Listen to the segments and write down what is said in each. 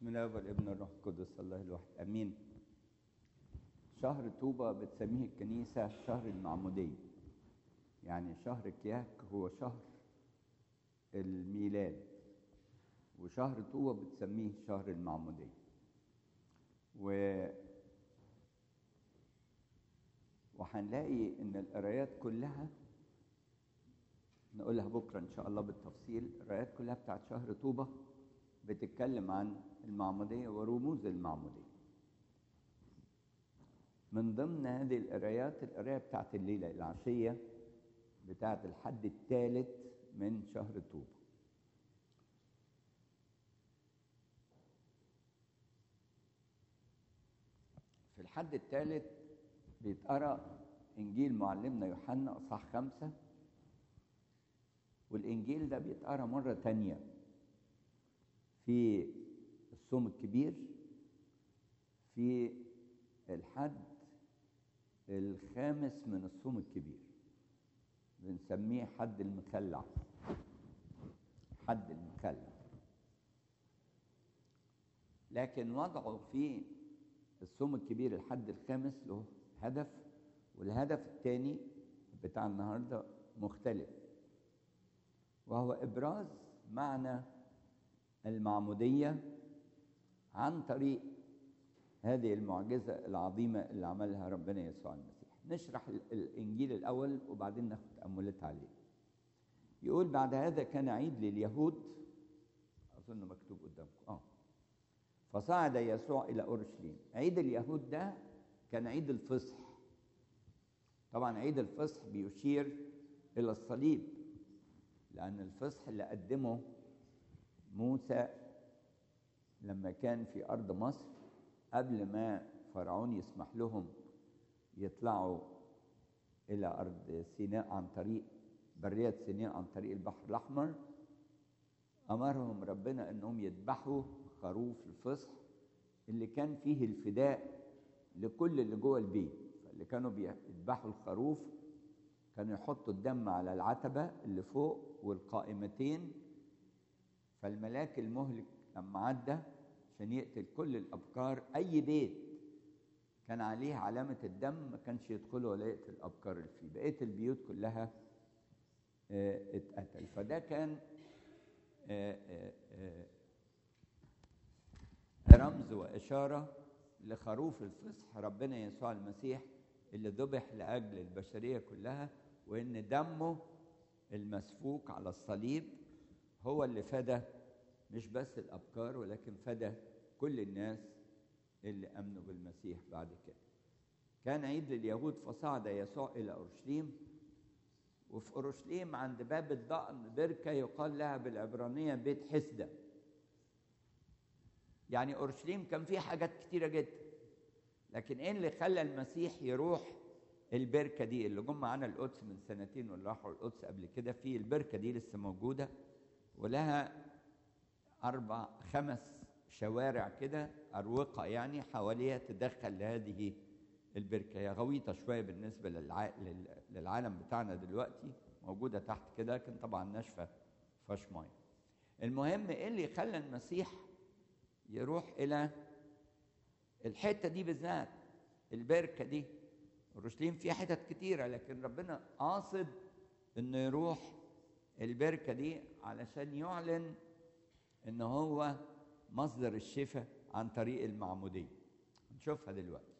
بسم الله والابن الروح القدس الله الواحد امين شهر طوبة بتسميه الكنيسة شهر المعمودية يعني شهر كياك هو شهر الميلاد وشهر طوبة بتسميه شهر المعمودية و وهنلاقي ان القرايات كلها نقولها بكره ان شاء الله بالتفصيل القرايات كلها بتاعت شهر طوبة بتتكلم عن المعمودية ورموز المعمودية من ضمن هذه القرايات القراية بتاعت الليلة العشية بتاعت الحد الثالث من شهر طوبة في الحد الثالث بيتقرأ إنجيل معلمنا يوحنا أصحاح خمسة والإنجيل ده بيتقرأ مرة تانية في الصوم الكبير في الحد الخامس من الصوم الكبير بنسميه حد المخلع حد المخلع لكن وضعه في الصوم الكبير الحد الخامس له هدف والهدف الثاني بتاع النهارده مختلف وهو ابراز معنى المعموديه عن طريق هذه المعجزه العظيمه اللي عملها ربنا يسوع المسيح نشرح الانجيل الاول وبعدين ناخد تاملات عليه يقول بعد هذا كان عيد لليهود اظن مكتوب قدامكم اه فصعد يسوع الى اورشليم عيد اليهود ده كان عيد الفصح طبعا عيد الفصح بيشير الى الصليب لان الفصح اللي قدمه موسى لما كان في ارض مصر قبل ما فرعون يسمح لهم يطلعوا الى ارض سيناء عن طريق بريه سيناء عن طريق البحر الاحمر امرهم ربنا انهم يذبحوا خروف الفصح اللي كان فيه الفداء لكل اللي جوه البيت فاللي كانوا بيذبحوا الخروف كانوا يحطوا الدم على العتبه اللي فوق والقائمتين فالملاك المهلك لما عدى عشان يقتل كل الابكار اي بيت كان عليه علامه الدم ما كانش يدخله ولا يقتل الابكار اللي فيه بقيه البيوت كلها اه اتقتل فده كان اه اه رمز واشاره لخروف الفصح ربنا يسوع المسيح اللي ذبح لاجل البشريه كلها وان دمه المسفوك على الصليب هو اللي فدى مش بس الابكار ولكن فدى كل الناس اللي امنوا بالمسيح بعد كده كان عيد لليهود فصعد يسوع الى اورشليم وفي اورشليم عند باب الضأن بركه يقال لها بالعبرانيه بيت حسده يعني اورشليم كان فيه حاجات كتيره جدا لكن ايه اللي خلى المسيح يروح البركه دي اللي جم معانا القدس من سنتين واللي راحوا القدس قبل كده في البركه دي لسه موجوده ولها اربع خمس شوارع كده اروقه يعني حواليها تدخل لهذه البركه هي غويطه شويه بالنسبه للع... للعالم بتاعنا دلوقتي موجوده تحت كده لكن طبعا ناشفه فيهاش ميه المهم ايه اللي خلى المسيح يروح الى الحته دي بالذات البركه دي اورشليم فيها حتت كتيره لكن ربنا قاصد انه يروح البركه دي علشان يعلن ان هو مصدر الشفاء عن طريق المعموديه نشوفها دلوقتي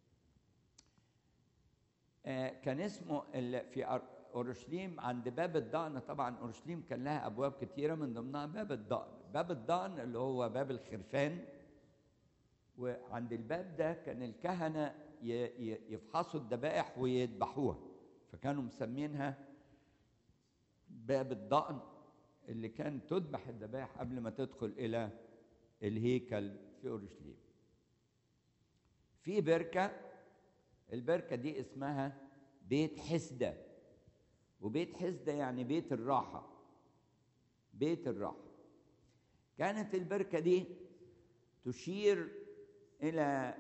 آه كان اسمه في اورشليم عند باب الضأن طبعا اورشليم كان لها ابواب كتيره من ضمنها باب الضأن باب الضأن اللي هو باب الخرفان وعند الباب ده كان الكهنه يفحصوا الذبائح ويذبحوها فكانوا مسمينها باب الضأن اللي كان تذبح الذبائح قبل ما تدخل الى الهيكل في اورشليم في بركه البركه دي اسمها بيت حسده وبيت حسده يعني بيت الراحه بيت الراحه كانت البركه دي تشير الى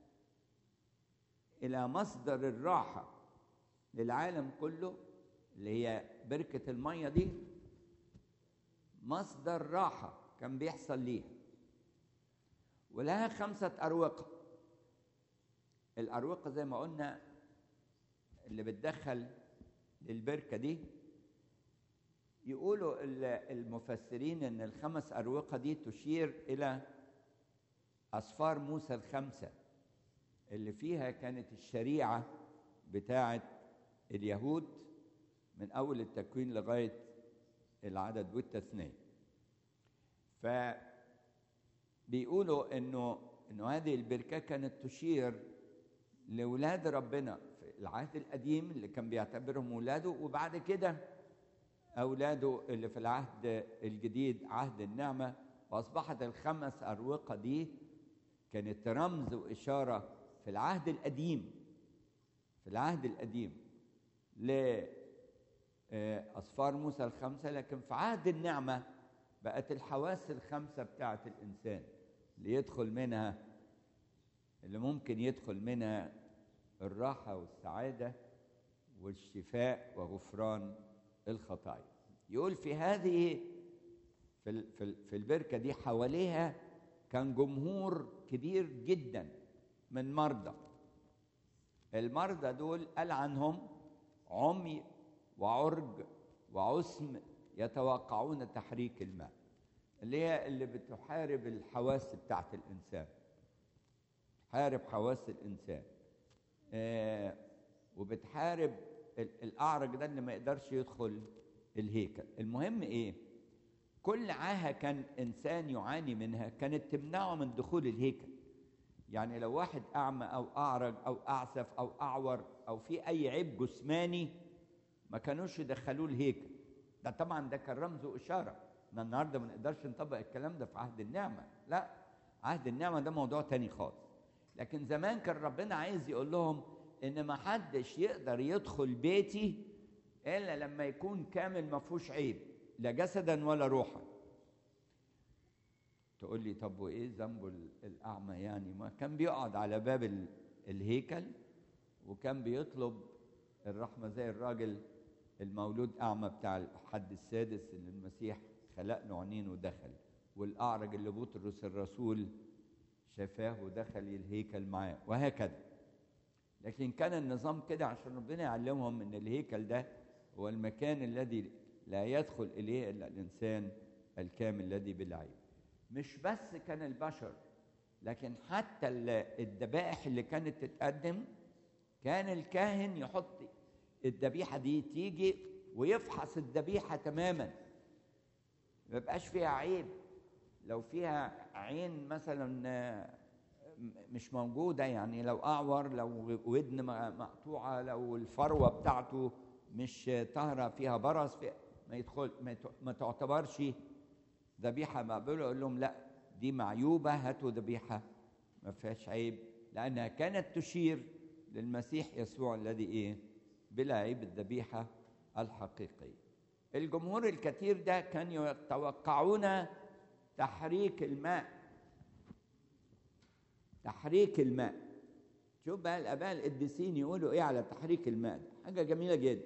الى مصدر الراحه للعالم كله اللي هي بركه الميه دي مصدر راحة كان بيحصل ليها ولها خمسة أروقة الأروقة زي ما قلنا اللي بتدخل للبركة دي يقولوا المفسرين ان الخمس اروقه دي تشير الى اسفار موسى الخمسه اللي فيها كانت الشريعه بتاعه اليهود من اول التكوين لغايه العدد والتثنيه ف بيقولوا انه انه هذه البركه كانت تشير لاولاد ربنا في العهد القديم اللي كان بيعتبرهم اولاده وبعد كده أولاده اللي في العهد الجديد عهد النعمة وأصبحت الخمس أروقة دي كانت رمز وإشارة في العهد القديم في العهد القديم لأصفار موسى الخمسة لكن في عهد النعمة بقت الحواس الخمسة بتاعة الإنسان اللي يدخل منها اللي ممكن يدخل منها الراحة والسعادة والشفاء وغفران الخطايا يقول في هذه في في في البركه دي حواليها كان جمهور كبير جدا من مرضى المرضى دول قال عنهم عمي وعرج وعسم يتوقعون تحريك الماء اللي هي اللي بتحارب الحواس بتاعت الانسان تحارب حواس الانسان آه وبتحارب الاعرج ده اللي ما يقدرش يدخل الهيكل المهم ايه كل عاهه كان انسان يعاني منها كانت تمنعه من دخول الهيكل يعني لو واحد اعمى او اعرج او اعسف او اعور او في اي عيب جسماني ما كانوش يدخلوه الهيكل ده طبعا ده كان رمز واشاره احنا النهارده ما نقدرش نطبق الكلام ده في عهد النعمه لا عهد النعمه ده موضوع تاني خالص لكن زمان كان ربنا عايز يقول لهم ان ما حدش يقدر يدخل بيتي الا لما يكون كامل ما فيهوش عيب لا جسدا ولا روحا تقول لي طب وايه ذنبه الاعمى يعني ما كان بيقعد على باب الهيكل وكان بيطلب الرحمه زي الراجل المولود اعمى بتاع الحد السادس اللي المسيح خلق له عينين ودخل والاعرج اللي بطرس الرسول شفاه ودخل الهيكل معاه وهكذا لكن كان النظام كده عشان ربنا يعلمهم ان الهيكل ده هو المكان الذي لا يدخل اليه الا الانسان الكامل الذي بلا عيب مش بس كان البشر لكن حتى الذبائح اللي كانت تتقدم كان الكاهن يحط الذبيحه دي تيجي ويفحص الذبيحه تماما ما يبقاش فيها عيب لو فيها عين مثلا مش موجودة يعني لو أعور لو ودن مقطوعة لو الفروة بتاعته مش طاهرة فيها برص في ما يدخل ما تعتبرش ذبيحة مقبولة أقول لهم لا دي معيوبة هاتوا ذبيحة ما فيهاش عيب لأنها كانت تشير للمسيح يسوع الذي إيه بلا عيب الذبيحة الحقيقية الجمهور الكثير ده كان يتوقعون تحريك الماء تحريك الماء شوف بقى الاباء القديسين يقولوا ايه على تحريك الماء ده حاجه جميله جدا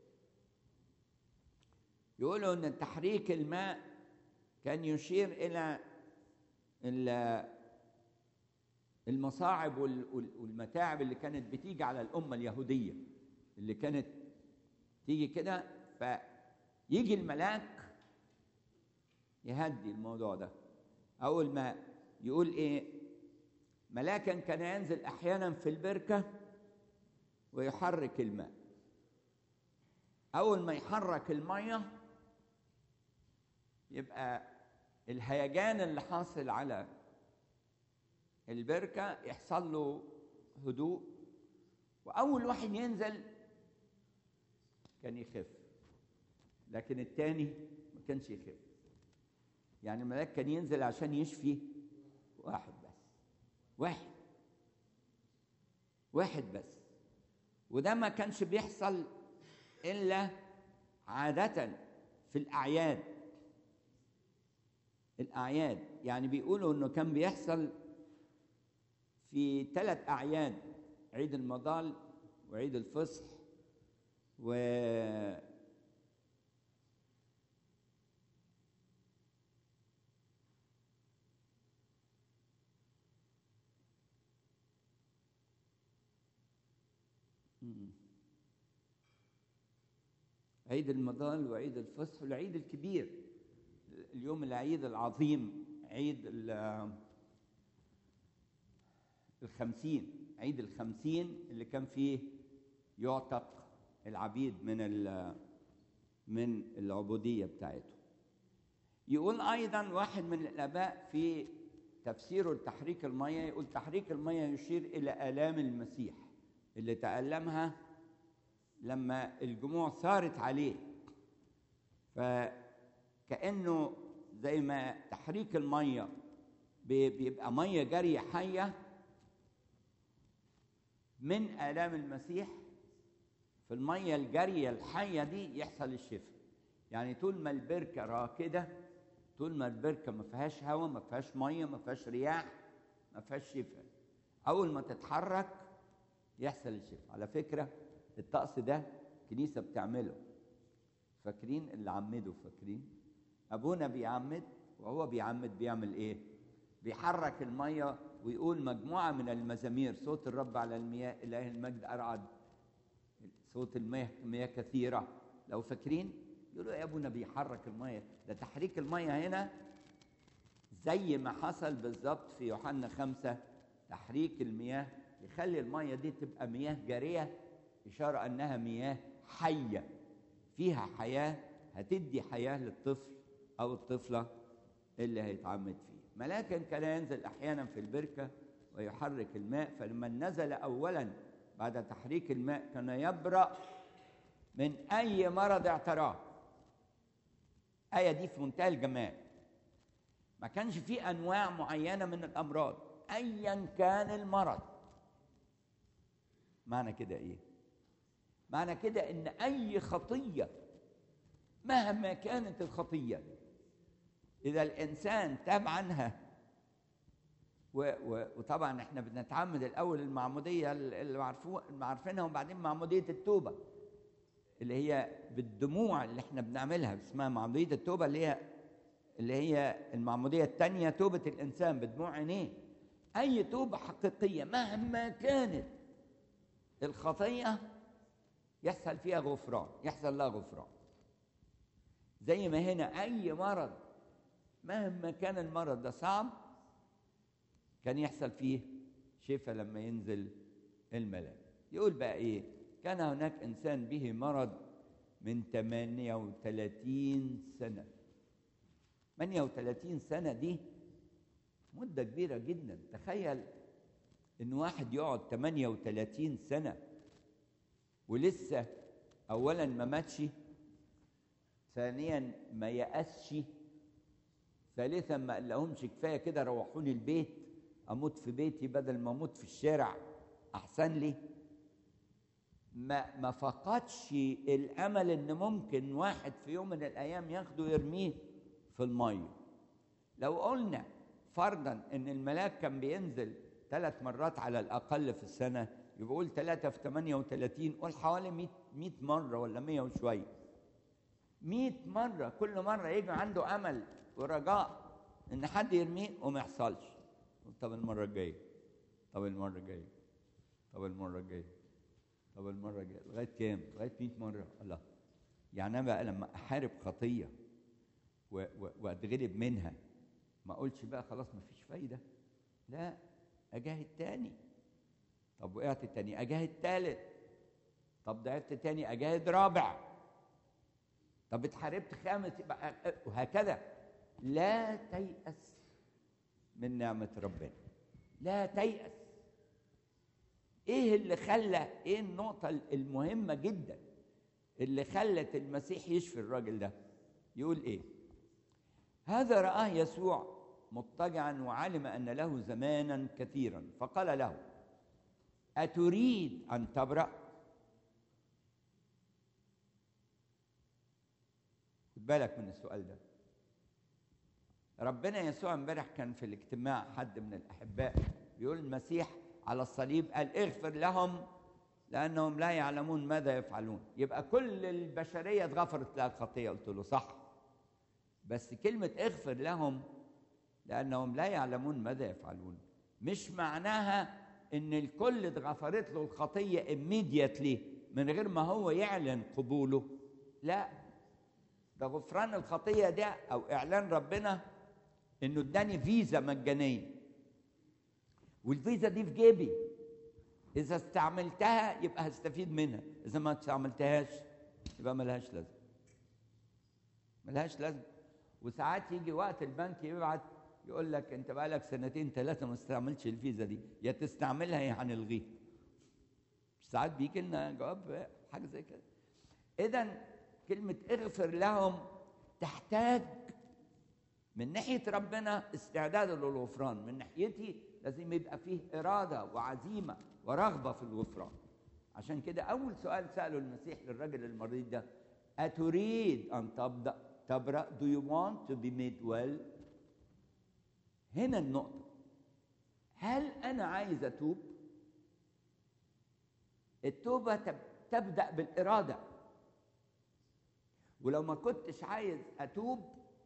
يقولوا ان تحريك الماء كان يشير الى المصاعب والمتاعب اللي كانت بتيجي على الامه اليهوديه اللي كانت تيجي كده فيجي الملاك يهدي الموضوع ده اول ما يقول ايه ملاكا كان ينزل احيانا في البركه ويحرك الماء اول ما يحرك الميه يبقى الهيجان اللي حاصل على البركه يحصل له هدوء واول واحد ينزل كان يخف لكن التاني ما كانش يخف يعني الملاك كان ينزل عشان يشفي واحد بس واحد واحد بس وده ما كانش بيحصل الا عاده في الاعياد الاعياد يعني بيقولوا انه كان بيحصل في ثلاث اعياد عيد المضال وعيد الفصح و عيد المضال وعيد الفصح والعيد الكبير اليوم العيد العظيم عيد الخمسين عيد الخمسين اللي كان فيه يعتق العبيد من من العبودية بتاعته يقول أيضا واحد من الآباء في تفسيره لتحريك المية يقول تحريك المية يشير إلى آلام المسيح اللي تألمها لما الجموع ثارت عليه فكأنه زي ما تحريك المية بيبقى مية جارية حية من آلام المسيح في المية الجارية الحية دي يحصل الشفاء يعني طول ما البركة راكدة طول ما البركة ما فيهاش هواء ما فيهاش مية ما فيهاش رياح ما فيهاش شفاء أول ما تتحرك يحصل الشفاء على فكرة الطقس ده كنيسة بتعمله فاكرين اللي عمدوا فاكرين أبونا بيعمد وهو بيعمد بيعمل إيه بيحرك المية ويقول مجموعة من المزامير صوت الرب على المياه إله المجد أرعد صوت المياه مياه كثيرة لو فاكرين يقولوا يا ابونا بيحرك المياه ده تحريك المياه هنا زي ما حصل بالظبط في يوحنا خمسة تحريك المياه يخلي المياه دي تبقى مياه جارية إشارة أنها مياه حية فيها حياة هتدي حياة للطفل أو الطفلة اللي هيتعمد فيه ملاكا كان ينزل أحيانا في البركة ويحرك الماء فلما نزل أولا بعد تحريك الماء كان يبرأ من أي مرض اعتراه آية دي في منتهى الجمال ما كانش في أنواع معينة من الأمراض أيا كان المرض معنى كده إيه؟ معنى كده إن أي خطية مهما كانت الخطية إذا الإنسان تاب عنها و و وطبعا احنا بنتعمد الاول المعموديه اللي عارفينها وبعدين معموديه التوبه اللي هي بالدموع اللي احنا بنعملها اسمها معموديه التوبه اللي هي اللي هي المعموديه الثانيه توبه الانسان بدموع عينيه اي توبه حقيقيه مهما كانت الخطيه يحصل فيها غفران يحصل لها غفران زي ما هنا اي مرض مهما كان المرض ده صعب كان يحصل فيه شفاء لما ينزل الملاك يقول بقى ايه كان هناك انسان به مرض من 38 سنه 38 سنه دي مده كبيره جدا تخيل ان واحد يقعد 38 سنه ولسه اولا ما ماتش ثانيا ما يأسش ثالثا ما قال لهمش كفايه كده روحوني البيت اموت في بيتي بدل ما اموت في الشارع احسن لي ما ما فقدش الامل ان ممكن واحد في يوم من الايام ياخده يرميه في الميه لو قلنا فرضا ان الملاك كان بينزل ثلاث مرات على الاقل في السنه يبقى قول ثلاثة في 38 قول حوالي 100 100 مرة ولا 100 وشوية 100 مرة كل مرة يجي عنده أمل ورجاء إن حد يرميه وما يحصلش طب المرة الجاية طب المرة الجاية طب المرة الجاية طب المرة الجاية لغاية كام؟ لغاية 100 مرة الله يعني أنا بقى لما أحارب خطية و- و- وأتغلب منها ما أقولش بقى خلاص مفيش فايدة لا أجاهد تاني طب وقعت تاني أجاهد تالت طب ضعفت تاني أجاهد رابع طب اتحاربت خامس يبقى وهكذا لا تيأس من نعمة ربنا لا تيأس ايه اللي خلى ايه النقطة المهمة جدا اللي خلت المسيح يشفي الراجل ده يقول ايه هذا رآه يسوع مضطجعا وعلم أن له زمانا كثيرا فقال له أتريد أن تبرأ خد بالك من السؤال ده ربنا يسوع امبارح كان في الاجتماع حد من الأحباء بيقول المسيح على الصليب قال اغفر لهم لأنهم لا يعلمون ماذا يفعلون يبقى كل البشرية اتغفرت لها الخطية قلت له صح بس كلمة اغفر لهم لأنهم لا يعلمون ماذا يفعلون مش معناها ان الكل اتغفرت له الخطيه immediately من غير ما هو يعلن قبوله لا ده غفران الخطيه ده او اعلان ربنا انه اداني فيزا مجانيه والفيزا دي في جيبي اذا استعملتها يبقى هستفيد منها اذا ما استعملتهاش يبقى ملهاش لازمه ملهاش لازمه وساعات يجي وقت البنك يبعت يقول لك انت بقالك سنتين ثلاثه ما استعملتش الفيزا دي يا تستعملها يا هنلغيها ساعات بيجي لنا جواب حاجه زي كده اذا كلمه اغفر لهم تحتاج من ناحيه ربنا استعداد للغفران من ناحيتي لازم يبقى فيه اراده وعزيمه ورغبه في الغفران عشان كده اول سؤال ساله المسيح للرجل المريض ده اتريد ان تبدا تبرأ do you want to be made well هنا النقطة هل أنا عايز أتوب؟ التوبة تبدأ بالإرادة ولو ما كنتش عايز أتوب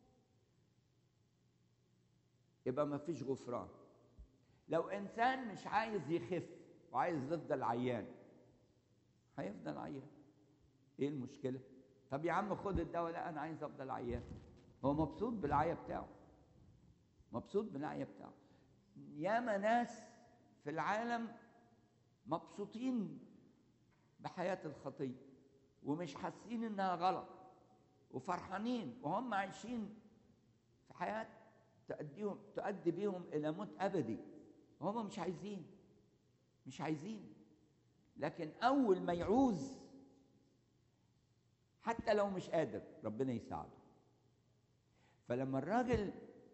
يبقى ما فيش غفران لو إنسان مش عايز يخف وعايز يفضل عيان هيفضل عيان إيه المشكلة؟ طب يا عم خد الدواء لا أنا عايز أفضل عيان هو مبسوط بالعيا بتاعه مبسوط بالعيا بتاعه ياما ناس في العالم مبسوطين بحياة الخطية ومش حاسين انها غلط وفرحانين وهم عايشين في حياة تؤديهم تؤدي بيهم إلى موت أبدي وهم مش عايزين مش عايزين لكن أول ما يعوز حتى لو مش قادر ربنا يساعده فلما الراجل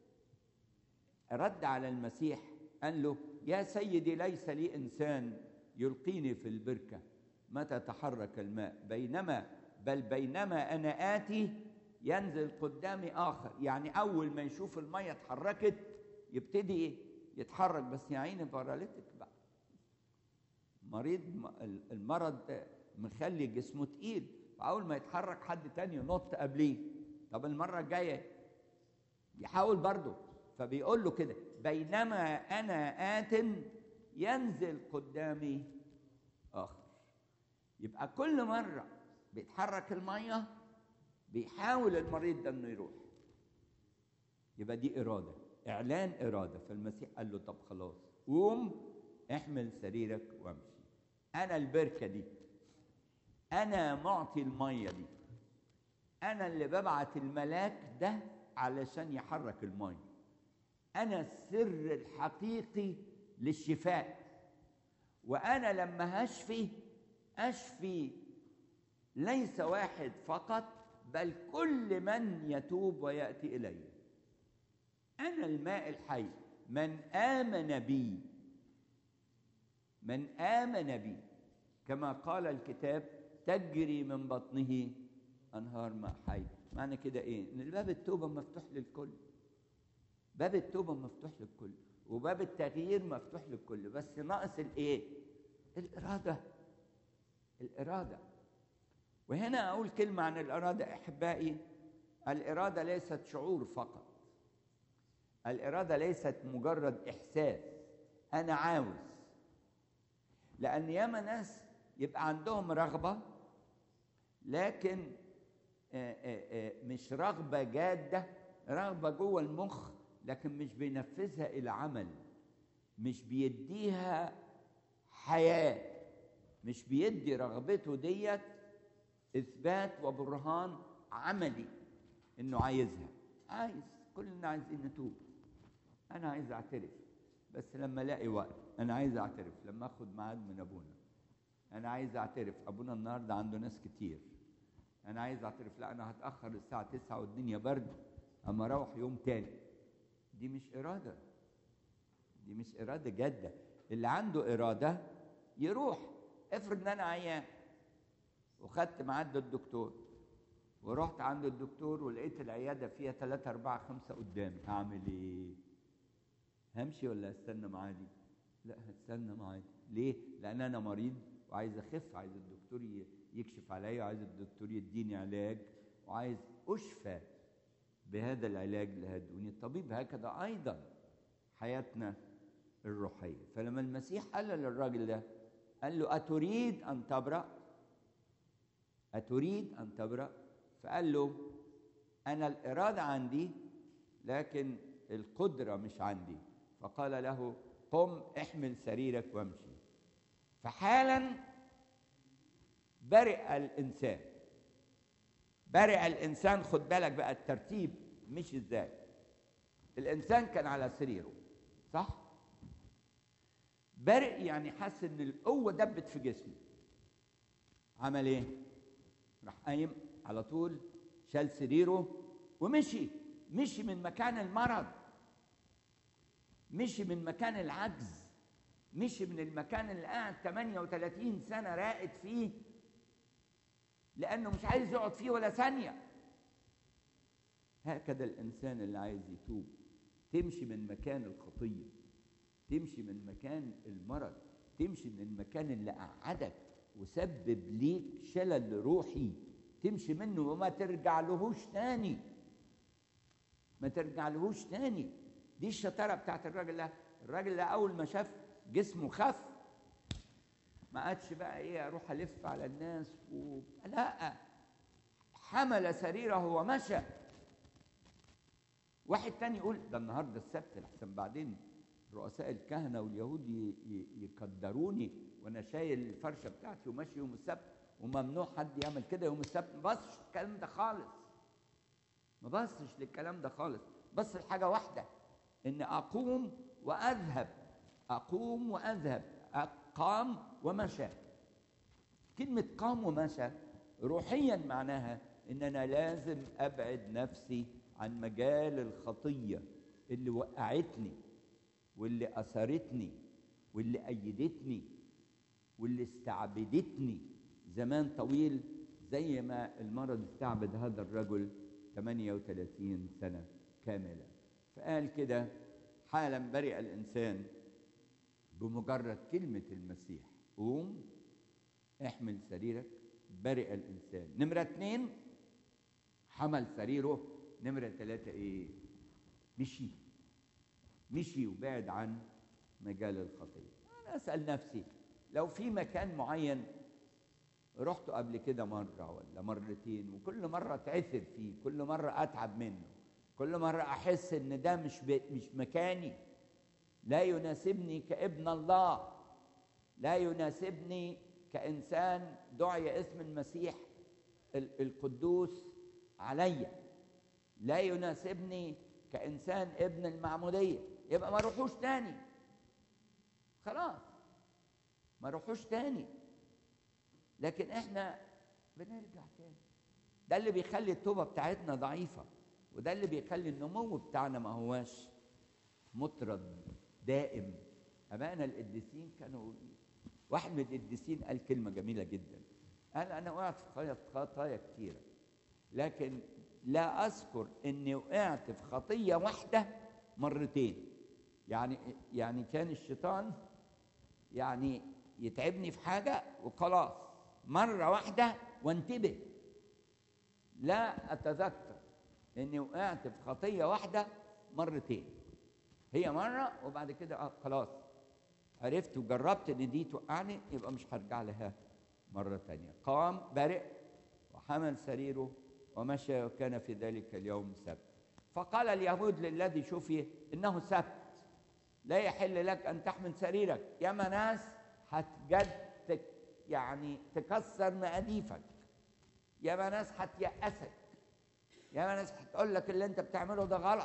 رد على المسيح قال له يا سيدي ليس لي انسان يلقيني في البركه متى تحرك الماء بينما بل بينما انا اتي ينزل قدامي اخر يعني اول ما يشوف الميه اتحركت يبتدي يتحرك بس يا عيني باراليتك بقى مريض المرض مخلي جسمه تقيل فاول ما يتحرك حد تاني ينط قبليه طب المره الجايه يحاول برضه فبيقول له كده بينما انا ات ينزل قدامي اخر يبقى كل مره بيتحرك الميه بيحاول المريض ده انه يروح يبقى دي اراده اعلان اراده فالمسيح قال له طب خلاص قوم احمل سريرك وامشي انا البركه دي انا معطي الميه دي انا اللي ببعت الملاك ده علشان يحرك الميه انا السر الحقيقي للشفاء وانا لما هشفي اشفي ليس واحد فقط بل كل من يتوب وياتي الي انا الماء الحي من امن بي من امن بي كما قال الكتاب تجري من بطنه انهار ماء حي معنى كده ايه ان باب التوبه مفتوح للكل باب التوبه مفتوح للكل وباب التغيير مفتوح للكل بس ناقص الايه الاراده الاراده وهنا اقول كلمه عن الاراده احبائي الاراده ليست شعور فقط الاراده ليست مجرد احساس انا عاوز لان ياما ناس يبقى عندهم رغبه لكن آآ آآ مش رغبه جاده رغبه جوه المخ لكن مش بينفذها الى عمل مش بيديها حياه مش بيدي رغبته ديت اثبات وبرهان عملي انه عايزها عايز كلنا عايزين نتوب انا عايز اعترف بس لما الاقي وقت انا عايز اعترف لما اخد ميعاد من ابونا انا عايز اعترف ابونا النهارده عنده ناس كتير انا عايز اعترف لا انا هتاخر الساعه 9 والدنيا برد اما اروح يوم تاني دي مش اراده دي مش اراده جاده اللي عنده اراده يروح افرض ان انا عيان وخدت ميعاد الدكتور ورحت عند الدكتور ولقيت العياده فيها ثلاثة أربعة خمسة قدامي هعمل ايه؟ همشي ولا استنى معادي؟ لا هستنى معادي ليه؟ لأن أنا مريض وعايز أخف عايز الدكتور يكشف عليا وعايز الدكتور يديني علاج وعايز أشفى بهذا العلاج اللي هدوني الطبيب هكذا أيضا حياتنا الروحيه فلما المسيح قال للراجل ده قال له اتريد ان تبرأ اتريد ان تبرأ فقال له انا الاراده عندي لكن القدره مش عندي فقال له قم احمل سريرك وامشي فحالا برئ الانسان برئ الانسان خد بالك بقى الترتيب مش ازاي الانسان كان على سريره صح برئ يعني حس ان القوه دبت في جسمه عمل ايه راح قايم على طول شال سريره ومشي مشي من مكان المرض مشي من مكان العجز مشي من المكان اللي قاعد 38 سنة راقد فيه لأنه مش عايز يقعد فيه ولا ثانية هكذا الإنسان اللي عايز يتوب تمشي من مكان الخطية تمشي من مكان المرض تمشي من المكان اللي قعدك وسبب ليك شلل روحي تمشي منه وما ترجع لهوش تاني ما ترجع لهوش تاني دي الشطاره بتاعت الراجل ده الراجل ده اول ما شاف جسمه خف ما عادش بقى ايه اروح الف على الناس و... لا حمل سريره ومشى واحد تاني يقول ده النهارده السبت لحسن بعدين رؤساء الكهنه واليهود ي... ي... يقدروني وانا شايل الفرشه بتاعتي وماشي يوم السبت وممنوع حد يعمل كده يوم السبت ما بصش الكلام ده خالص ما بصش للكلام ده خالص بص لحاجه واحده ان اقوم واذهب اقوم واذهب قام ومشى كلمه قام ومشى روحيا معناها ان انا لازم ابعد نفسي عن مجال الخطيه اللي وقعتني واللي اثرتني واللي ايدتني واللي استعبدتني زمان طويل زي ما المرض استعبد هذا الرجل 38 سنه كامله فقال كده حالا برئ الانسان بمجرد كلمه المسيح قوم احمل سريرك برئ الانسان نمره اتنين حمل سريره نمره ثلاثه ايه مشي مشي وبعد عن مجال الخطيه انا اسال نفسي لو في مكان معين رحت قبل كده مره ولا مرتين وكل مره اتعثر فيه كل مره اتعب منه كل مرة أحس إن ده مش مش مكاني لا يناسبني كابن الله لا يناسبني كإنسان دعي اسم المسيح القدوس عليا لا يناسبني كإنسان ابن المعمودية يبقى ما روحوش تاني خلاص ما روحوش تاني لكن احنا بنرجع تاني ده اللي بيخلي التوبة بتاعتنا ضعيفة وده اللي بيخلي النمو بتاعنا ما هواش مطرد دائم ابائنا القديسين كانوا واحد من القديسين قال كلمه جميله جدا قال انا وقعت في خطايا كتيره لكن لا اذكر اني وقعت في خطيه واحده مرتين يعني يعني كان الشيطان يعني يتعبني في حاجه وخلاص مره واحده وانتبه لا اتذكر اني وقعت في خطيه واحده مرتين هي مره وبعد كده آه خلاص عرفت وجربت ان دي توقعني يبقى مش هرجع لها مره تانية قام برئ وحمل سريره ومشى وكان في ذلك اليوم سبت فقال اليهود للذي شفي انه سبت لا يحل لك ان تحمل سريرك يا ناس هتجد يعني تكسر مقاديفك يا ناس هتيأسك يا ناس هتقول لك اللي انت بتعمله ده غلط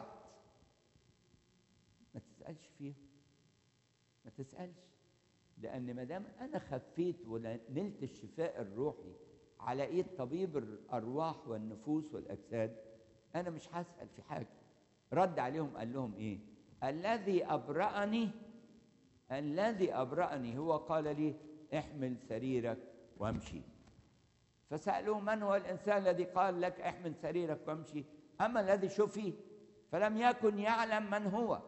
ما تسالش فيه ما تسالش لان ما دام انا خفيت ونلت الشفاء الروحي على ايد طبيب الارواح والنفوس والاجساد انا مش هسال في حاجه رد عليهم قال لهم ايه الذي ابرأني الذي ابرأني هو قال لي احمل سريرك وامشي فسألوه من هو الإنسان الذي قال لك احمل سريرك وامشي أما الذي شفي فلم يكن يعلم من هو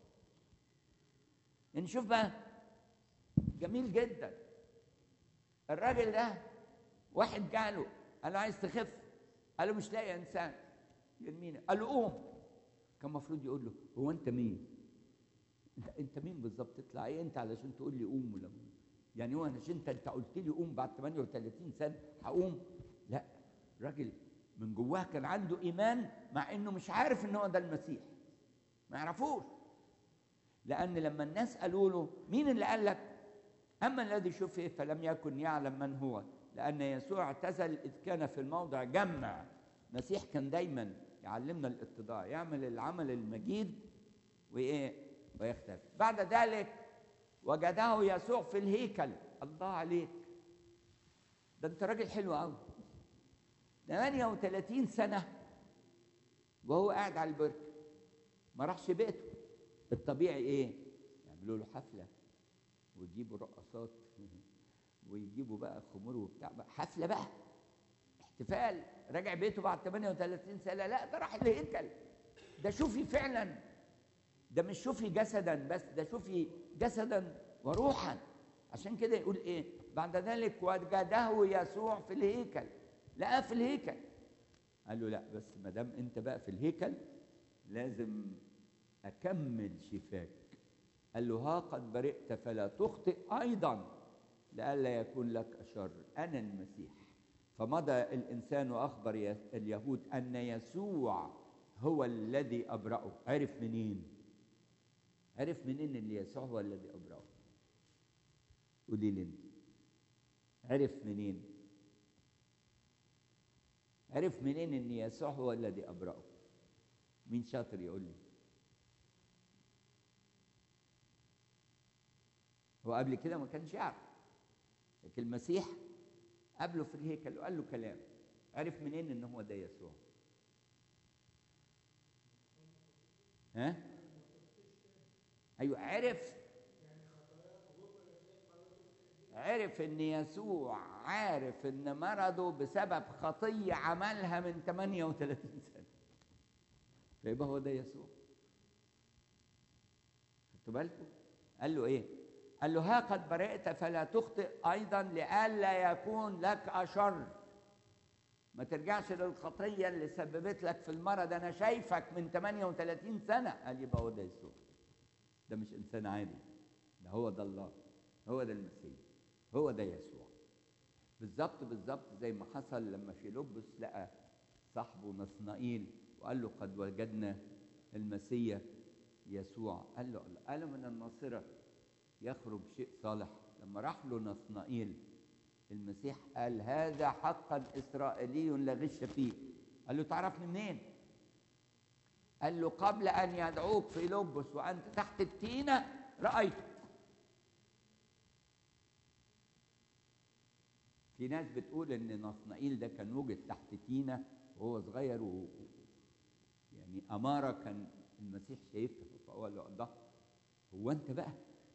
يعني شوف بقى جميل جدا الراجل ده واحد جاله قال له عايز تخف قال له مش لاقي انسان يرمينا قال له قوم كان المفروض يقول له هو انت مين انت انت مين بالظبط تطلع ايه انت علشان تقول لي قوم ولا قوم يعني هو عشان انت انت قلت لي قوم بعد 38 سنه هقوم لا راجل من جواه كان عنده ايمان مع انه مش عارف ان هو ده المسيح ما يعرفوش لان لما الناس قالوا له مين اللي قال لك اما الذي شفه فلم يكن يعلم من هو لان يسوع اعتزل اذ كان في الموضع جمع المسيح كان دايما يعلمنا الاتضاع يعمل العمل المجيد وايه ويختفي بعد ذلك وجده يسوع في الهيكل الله عليك ده انت راجل حلو قوي 38 سنه وهو قاعد على البركه ما راحش بيته الطبيعي ايه يعملوا له حفله ويجيبوا رقصات ويجيبوا بقى خمور وبتاع بقى حفله بقى احتفال راجع بيته بعد 38 سنه لا ده راح الهيكل ده شوفي فعلا ده مش شوفي جسدا بس ده شوفي جسدا وروحا عشان كده يقول ايه بعد ذلك وجده يسوع في الهيكل لقاه في الهيكل قال له لا بس ما دام انت بقى في الهيكل لازم اكمل شفاك قال له ها قد برئت فلا تخطئ ايضا لئلا يكون لك اشر انا المسيح فمضى الانسان واخبر اليهود ان يسوع هو الذي ابرأه عرف منين عرف منين ان يسوع هو الذي ابرأه قولي لي انت عرف منين عرف منين ان يسوع هو الذي ابرأه مين شاطر يقول لي هو قبل كده ما كانش يعرف لكن المسيح قابله في الهيكل وقال له كلام عرف منين ان هو ده يسوع ها ايوه عرف عرف ان يسوع عارف ان مرضه بسبب خطيه عملها من 38 سنه فيبقى هو ده يسوع خدتوا بالكم قال له ايه قال له ها قد برئت فلا تخطئ ايضا لئلا يكون لك اشر ما ترجعش للخطيه اللي سببت لك في المرض انا شايفك من 38 سنه قال يبقى هو ده يسوع ده مش انسان عادي ده هو ده الله هو ده المسيح هو ده يسوع بالظبط بالظبط زي ما حصل لما فيلبس لقى صاحبه نصنائيل وقال له قد وجدنا المسيح يسوع قال له قال من الناصره يخرج شيء صالح لما راح له نصنائيل المسيح قال هذا حقا اسرائيلي لا غش فيه قال له تعرفني منين قال له قبل ان يدعوك في لبس وانت تحت التينه رايتك في ناس بتقول ان نصنائيل ده كان وجد تحت تينه وهو صغير و... يعني اماره كان المسيح شايفها فهو قال له الله هو انت بقى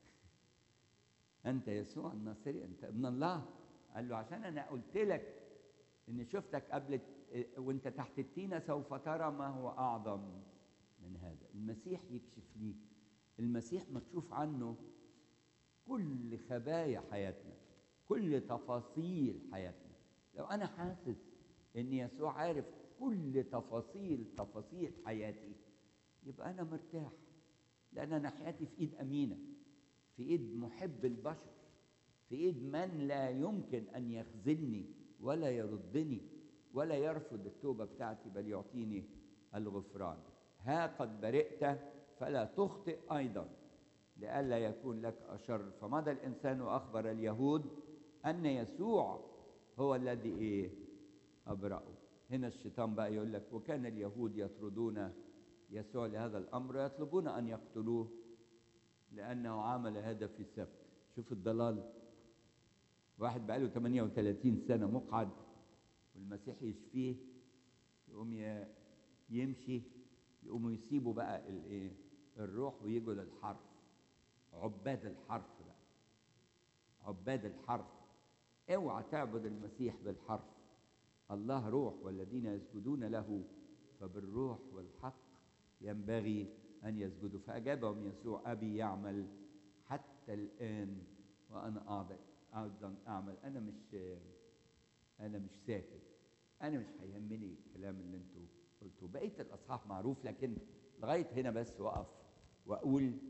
انت يسوع الناصري انت ابن الله قال له عشان انا قلت لك ان شفتك قبل وانت تحت التينه سوف ترى ما هو اعظم من هذا المسيح يكشف ليك المسيح مكشوف عنه كل خبايا حياتنا كل تفاصيل حياتنا لو انا حاسس ان يسوع عارف كل تفاصيل تفاصيل حياتي يبقى انا مرتاح لان انا حياتي في ايد امينه في ايد محب البشر في ايد من لا يمكن ان يخذلني ولا يردني ولا يرفض التوبه بتاعتي بل يعطيني الغفران ها قد برئت فلا تخطئ ايضا لئلا يكون لك اشر فمضى الانسان واخبر اليهود ان يسوع هو الذي ايه ابرأه هنا الشيطان بقى يقول لك وكان اليهود يطردون يسوع لهذا الامر يطلبون ان يقتلوه لانه عمل هذا في السبت شوف الضلال واحد بقى له 38 سنه مقعد والمسيح يشفيه يقوم يمشي يقوموا يسيبوا بقى الايه الروح ويجوا للحرف عباد الحرف بقى عباد الحرف اوعى تعبد المسيح بالحرف الله روح والذين يسجدون له فبالروح والحق ينبغي ان يسجدوا فاجابهم يسوع ابي يعمل حتى الان وانا ايضا اعمل انا مش انا مش ساكت انا مش هيهمني الكلام اللي انتوا قلتوه بقيه الاصحاح معروف لكن لغايه هنا بس وقف واقول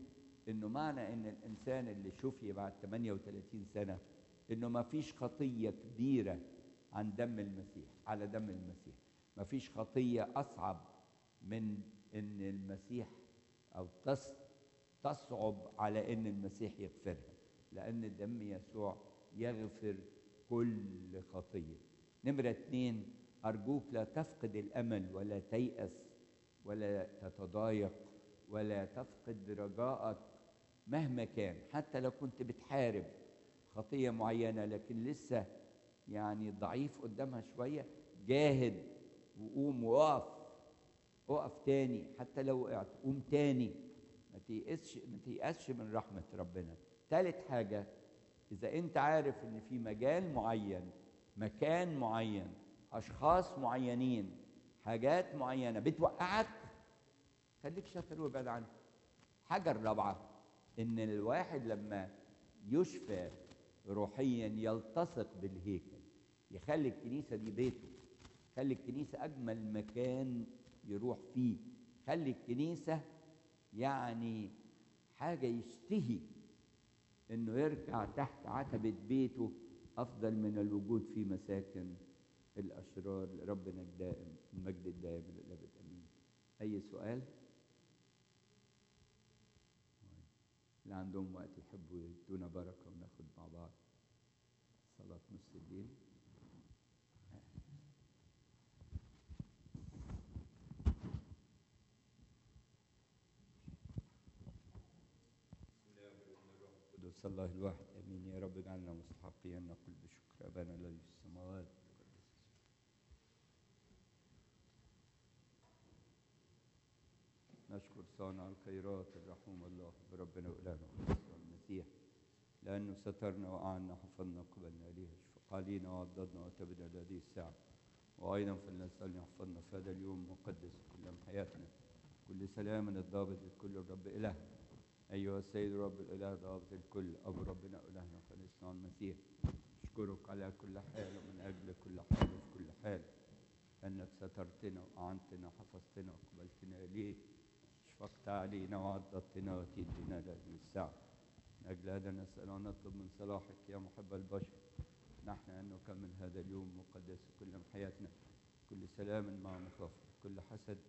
انه معنى ان الانسان اللي شفي بعد 38 سنه انه ما فيش خطيه كبيره عن دم المسيح على دم المسيح ما فيش خطيه اصعب من ان المسيح او تص تصعب على ان المسيح يغفرها لان دم يسوع يغفر كل خطيه نمره اتنين ارجوك لا تفقد الامل ولا تيأس ولا تتضايق ولا تفقد رجائك مهما كان حتى لو كنت بتحارب خطيه معينه لكن لسه يعني ضعيف قدامها شويه جاهد وقوم وقف اقف تاني حتى لو وقعت قوم تاني ما تيأسش ما تيأسش من رحمة ربنا تالت حاجة إذا أنت عارف إن في مجال معين مكان معين أشخاص معينين حاجات معينة بتوقعك خليك شاطر وابعد عنها الحاجة الرابعة إن الواحد لما يشفى روحيا يلتصق بالهيكل يخلي الكنيسة دي بيته خلي الكنيسة أجمل مكان يروح فيه خلي الكنيسة يعني حاجة يشتهي إنه يركع تحت عتبة بيته أفضل من الوجود في مساكن الأشرار ربنا الدائم المجد الدائم للأبد أمين أي سؤال؟ اللي عندهم وقت يحبوا يدونا بركة وناخد مع بعض صلاة نص الليل قدس الله الواحد امين يا رب اجعلنا مستحقين نقول بشكر ابانا الذي في السماوات نشكر صانع الخيرات الرحوم الله بربنا والهنا ويسوع المسيح لانه سترنا واعنا حفظنا قبلنا اليه قالينا وعضدنا وتبنا هذه الساعه وايضا فلنسال يحفظنا في هذا اليوم مقدس كل حياتنا كل سلام الضابط لكل الرب الهنا أيها السيد رب الإله ضابط الكل أبو ربنا إلهنا خلصنا المسيح أشكرك على كل حال ومن أجل كل حال وفي كل حال أنك سترتنا وأعنتنا وحفظتنا وقبلتنا إليك شفقت علينا وعضدتنا وتيتنا هذه الساعة من أجل هذا نسأل ونطلب من صلاحك يا محب البشر نحن أن نكمل هذا اليوم مقدس كل حياتنا كل سلام مع مخافة كل حسد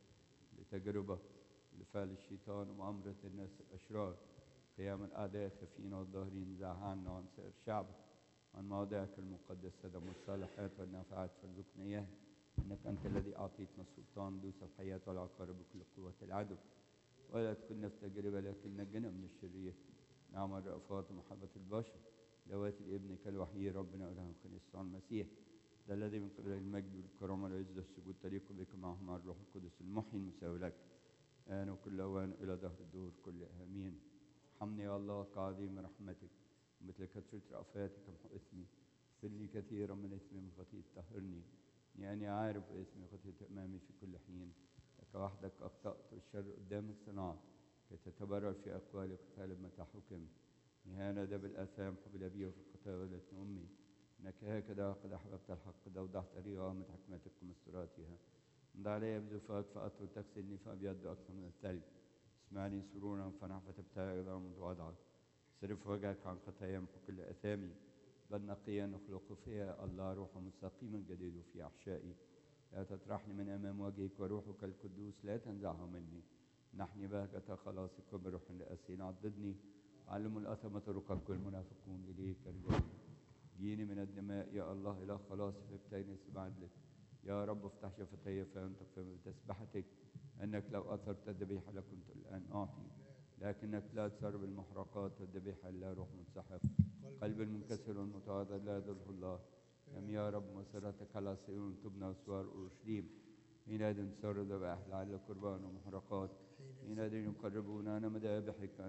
لتجربة لفعل الشيطان ومؤامرة الناس الأشرار قيام الأعداء خفين والظاهرين زع عنا وعن سائر شعبك عن مواضعك المقدسة دم الصالحات والنافعات فارزقنا إياها إنك أنت الذي أعطيتنا السلطان دوس الحياة والعقارب بكل قوة العدو ولا تكلنا في تجربة لكن نجنا من الشرير نعم الرأفات ومحبة البشر لوات لابنك الوحيد ربنا إله خليص المسيح ده الذي من قبل المجد والكرامة والعز والسجود تليق بك معه مع الروح القدس المحيي المساوي لك آن وكل أوان إلى دهر الدور كل آمين ارحمني يا الله كعظيم رحمتك مثل كثرة رأفاتك محو إثمي اغفر لي كثيرا من إثمي من خطيئة طهرني لأني عارف إثمي خطيئة أمامي في كل حين لك وحدك أخطأت والشر قدامك صنعت كي تتبرر في أقوالك وتغلب متى حكمت إهانة ده بالآثام حب أبي وفي الخطايا ولدتني أمي إنك هكذا قد أحببت الحق قد أوضحت طريقة من حكمتك ومستوراتها امضى علي بزفاك فأطر تغسلني فأبيض أكثر من الثلج اسمعني سرورا فنح فتبتهج عظام وضعك صرف وجهك عن خطايا محو كل أثامي بل نقيا نخلق فيها الله روح مستقيما جديد في أحشائي لا تطرحني من أمام وجهك وروحك القدوس لا تنزعه مني نحني بهجة خلاصك وبروح لأسين عضدني علم الأثمة طرقك والمنافقون إليك رجعوني جيني من الدماء يا الله إلى خلاصي فابتيني بعدلك يا رب افتح شفتي فانطق بتسبحتك انك لو اثرت الذبيحه لكنت الان اعطي لكنك لا تسر بالمحرقات والذبيحه لا روح منسحق قلب المنكسر والمتواضع لا يضره الله أم يا رب مسيرتك على صيون تبنى أسوار أورشليم حينئذ تسر ذبائح لعل قربان ومحرقات حينئذ يقربوننا مذابحك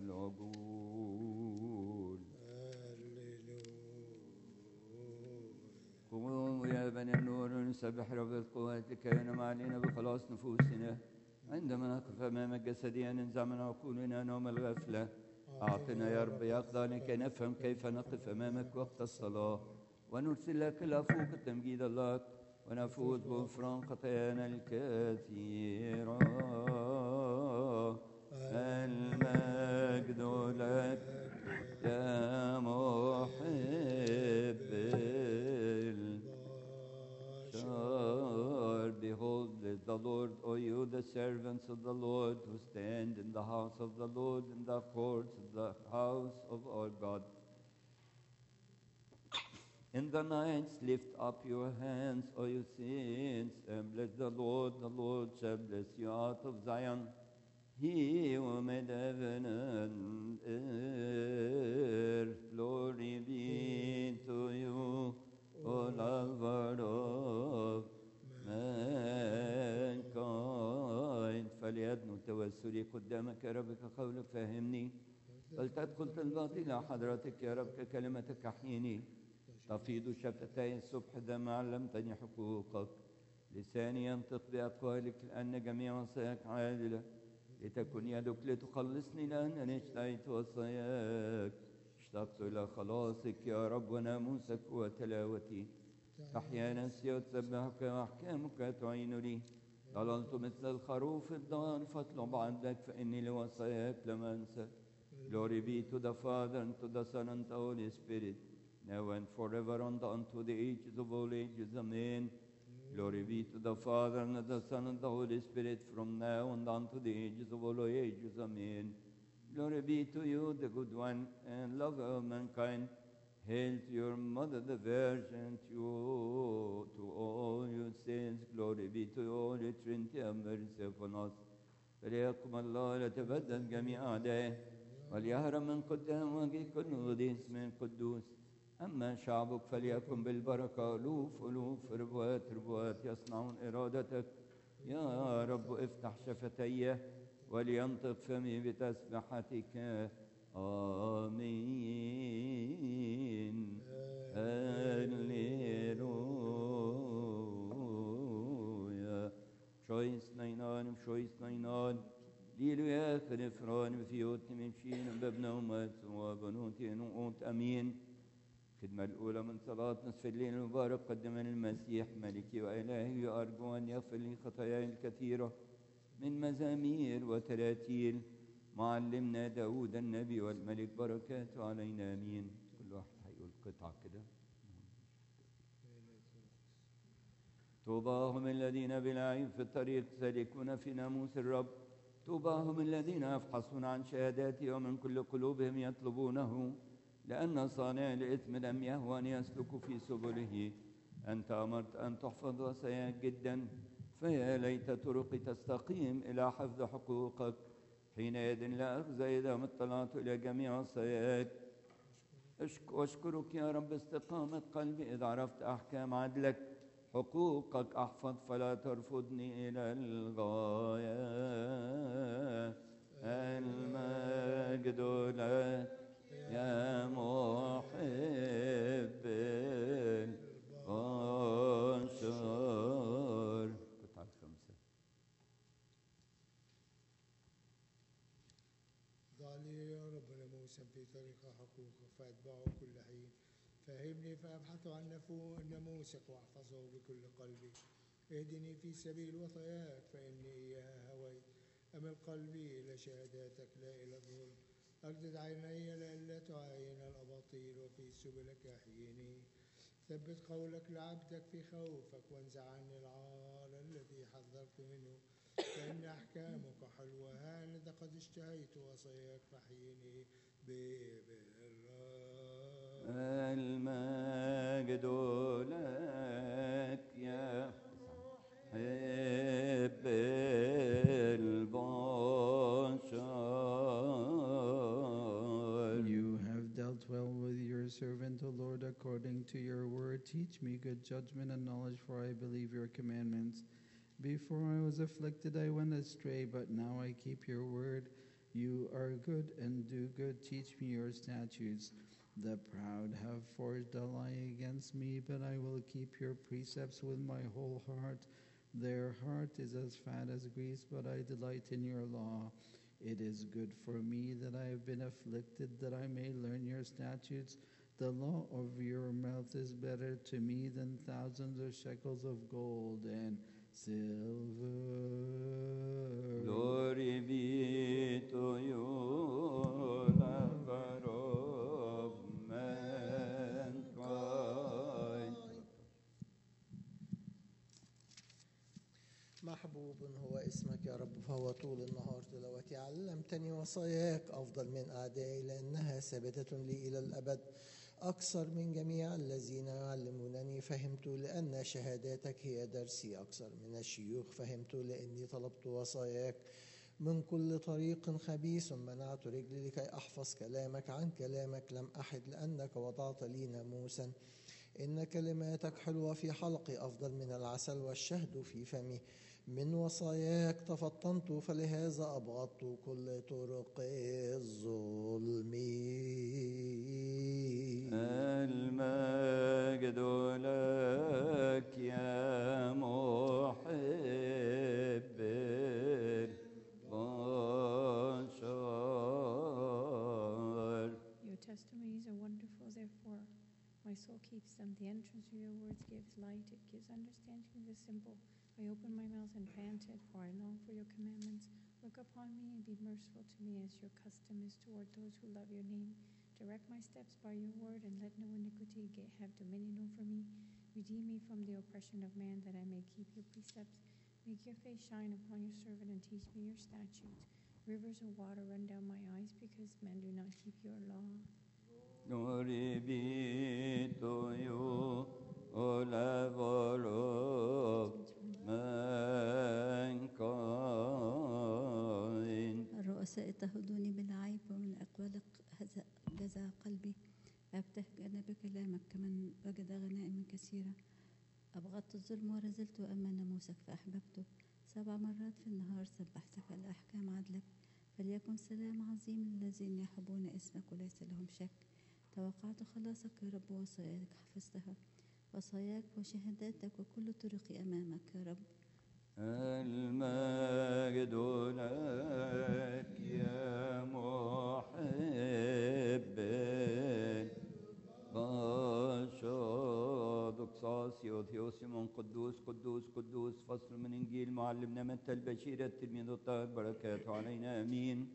العجول قوموا يا بني النور نسبح رب القوات لكي ينم علينا بخلاص نفوسنا عندما نقف أمامك جسديا ننزع من عقولنا نوم الغفلة أعطنا يا رب يقظة كي نفهم كيف نقف أمامك وقت الصلاة ونرسل لك العفو التمجيد الله ونفوز بغفران خطايانا الكثيرة المجد لك servants of the Lord who stand in the house of the Lord, in the courts of the house of our God. In the nights, lift up your hands, O you saints, and bless the Lord. The Lord shall bless you out of Zion. He who made heaven and earth. Glory be to you, O lover of mankind. فليدنو توسلي قدامك يا رب كقولك فهمني فلتدخل طلباتي إلى حضرتك يا رب ككلمتك أحيني تفيض شفتي الصبح ما علمتني حقوقك لساني ينطق بأقوالك لأن جميع وصاياك عادلة لتكن يدك لتخلصني لأنني اشتهيت وصاياك اشتقت إلى خلاصك يا رب وناموسك وتلاوتي تحيا نفسي وتسبحك وأحكامك تعين لي ضللت مثل الخروف الضال فاطلب عندك فإني لوصاياك لم أنسى Glory be to the Father, and to the Son, and to the Holy Spirit, now and forever, and unto the ages of all ages. Amen. Glory be to the Father, and to the Son, and the Holy Spirit, from now and unto the ages of all ages. Amen. Glory be to you, the good one, and lover of mankind. Hail to your mother, the Virgin, to you, to all your saints. Glory be to you, Holy Trinity, have mercy upon us. فليقم الله لتبدل جميع أعدائه وليهرب من قدام وجه كل قديس من قدوس أما شعبك فليكن بالبركة ألوف ألوف ربوات ربوات يصنعون إرادتك يا رب افتح شفتي ولينطق فمي بتسبحتك آمين هللويا شويس نينان شويس نينان ليلو يا خلفران بفيوت ممشين بابنا ومات وبنوتي نقوت أمين الخدمة الأولى من صلاة نصف الليل المبارك قدم المسيح ملكي وإلهي وأرجو أن يغفر لي خطاياي الكثيرة من مزامير وتراتيل معلمنا داود النبي والملك بركاته علينا آمين كل واحد هيقول قطعة كده طوبى هم الذين بلا في الطريق سالكون في ناموس الرب طوبى هم الذين يفحصون عن شهاداتي ومن كل قلوبهم يطلبونه لأن صانع الإثم لم يهوى أن يسلك في سبله أنت أمرت أن تحفظ وصاياك جدا فيا ليت طرقي تستقيم إلى حفظ حقوقك حينئذ لا أخزى إذا ما اطلعت إلى جميع وصاياك أشك- أشكرك يا رب استقامة قلبي إذ عرفت أحكام عدلك حقوقك أحفظ فلا ترفضني إلى الغاية المجد لك يا محب البشر قطعة الخمسة ضع لي يا رب ناموسا في طريق حقوقك فاتبعه كل حين فهمني فابحث عن نفو ناموسك واحفظه بكل قلبي اهدني في سبيل وصاياك فاني اياها هويت امل قلبي الى شهاداتك لا الى الظلم اردد عيني لئلا تعاين الاباطيل وفي سبلك احييني ثبت قولك لعبدك في خوفك وانزع عني العار الذي حذرت منه فإن أحكامك حلوة هانذا قد اشتهيت وصاياك فحيني ببرك المجد لك يا حب البشر You have dealt well with your servant, O Lord, according to your word. Teach me good judgment and knowledge, for I believe your commandments. Before I was afflicted, I went astray, but now I keep your word. You are good and do good. Teach me your statutes. The proud have forged a lie against me, but I will keep your precepts with my whole heart. Their heart is as fat as grease, but I delight in your law. It is good for me that I have been afflicted, that I may learn your statutes. The law of your mouth is better to me than thousands of shekels of gold and silver. Glory be to you, lover of mankind. محبوب هو اسمك يا رب وطول النهار تلاوتي علمتني وصاياك أفضل من أعدائي لأنها ثابتة لي إلى الأبد أكثر من جميع الذين يعلمونني فهمت لأن شهاداتك هي درسي أكثر من الشيوخ فهمت لأني طلبت وصاياك من كل طريق خبيث منعت رجلي لكي أحفظ كلامك عن كلامك لم أحد لأنك وضعت لي ناموسا إن كلماتك حلوة في حلقي أفضل من العسل والشهد في فمي من وصاياك تفطنت فلهذا أبغضت كل طرق الظلم المجد لك يا محب البشر Your testimonies are wonderful, therefore. My soul keeps them. The entrance of your words gives light, it gives understanding to the simple. I opened my mouth and panted, for I long for your commandments. Look upon me and be merciful to me, as your custom is toward those who love your name. Direct my steps by your word, and let no iniquity get, have dominion over me. Redeem me from the oppression of man, that I may keep your precepts. Make your face shine upon your servant, and teach me your statutes. Rivers of water run down my eyes, because men do not keep your law. Gloribito io o lavoro mankind. الرؤساء اضطهدوني بالعيب ومن أقوال هز- جزع قلبي أبتهجن بكلامك كمن وجد غنائم كثيرة أبغضت الظلم ورزلت أما ناموسك فأحببته سبع مرات في النهار سبحتك لأحكام عدلك فليكن سلام عظيم للذين يحبون اسمك وليس لهم شك توقعت خلاصك يا رب وصاياك حفظتها وصاياك وشهاداتك وكل طرقي أمامك يا رب المجد لك يا محب البشر دكساسيو ثيوسيمون قدوس قدوس قدوس فصل من انجيل معلمنا متى البشير التلميذ الطاهر بركاته علينا امين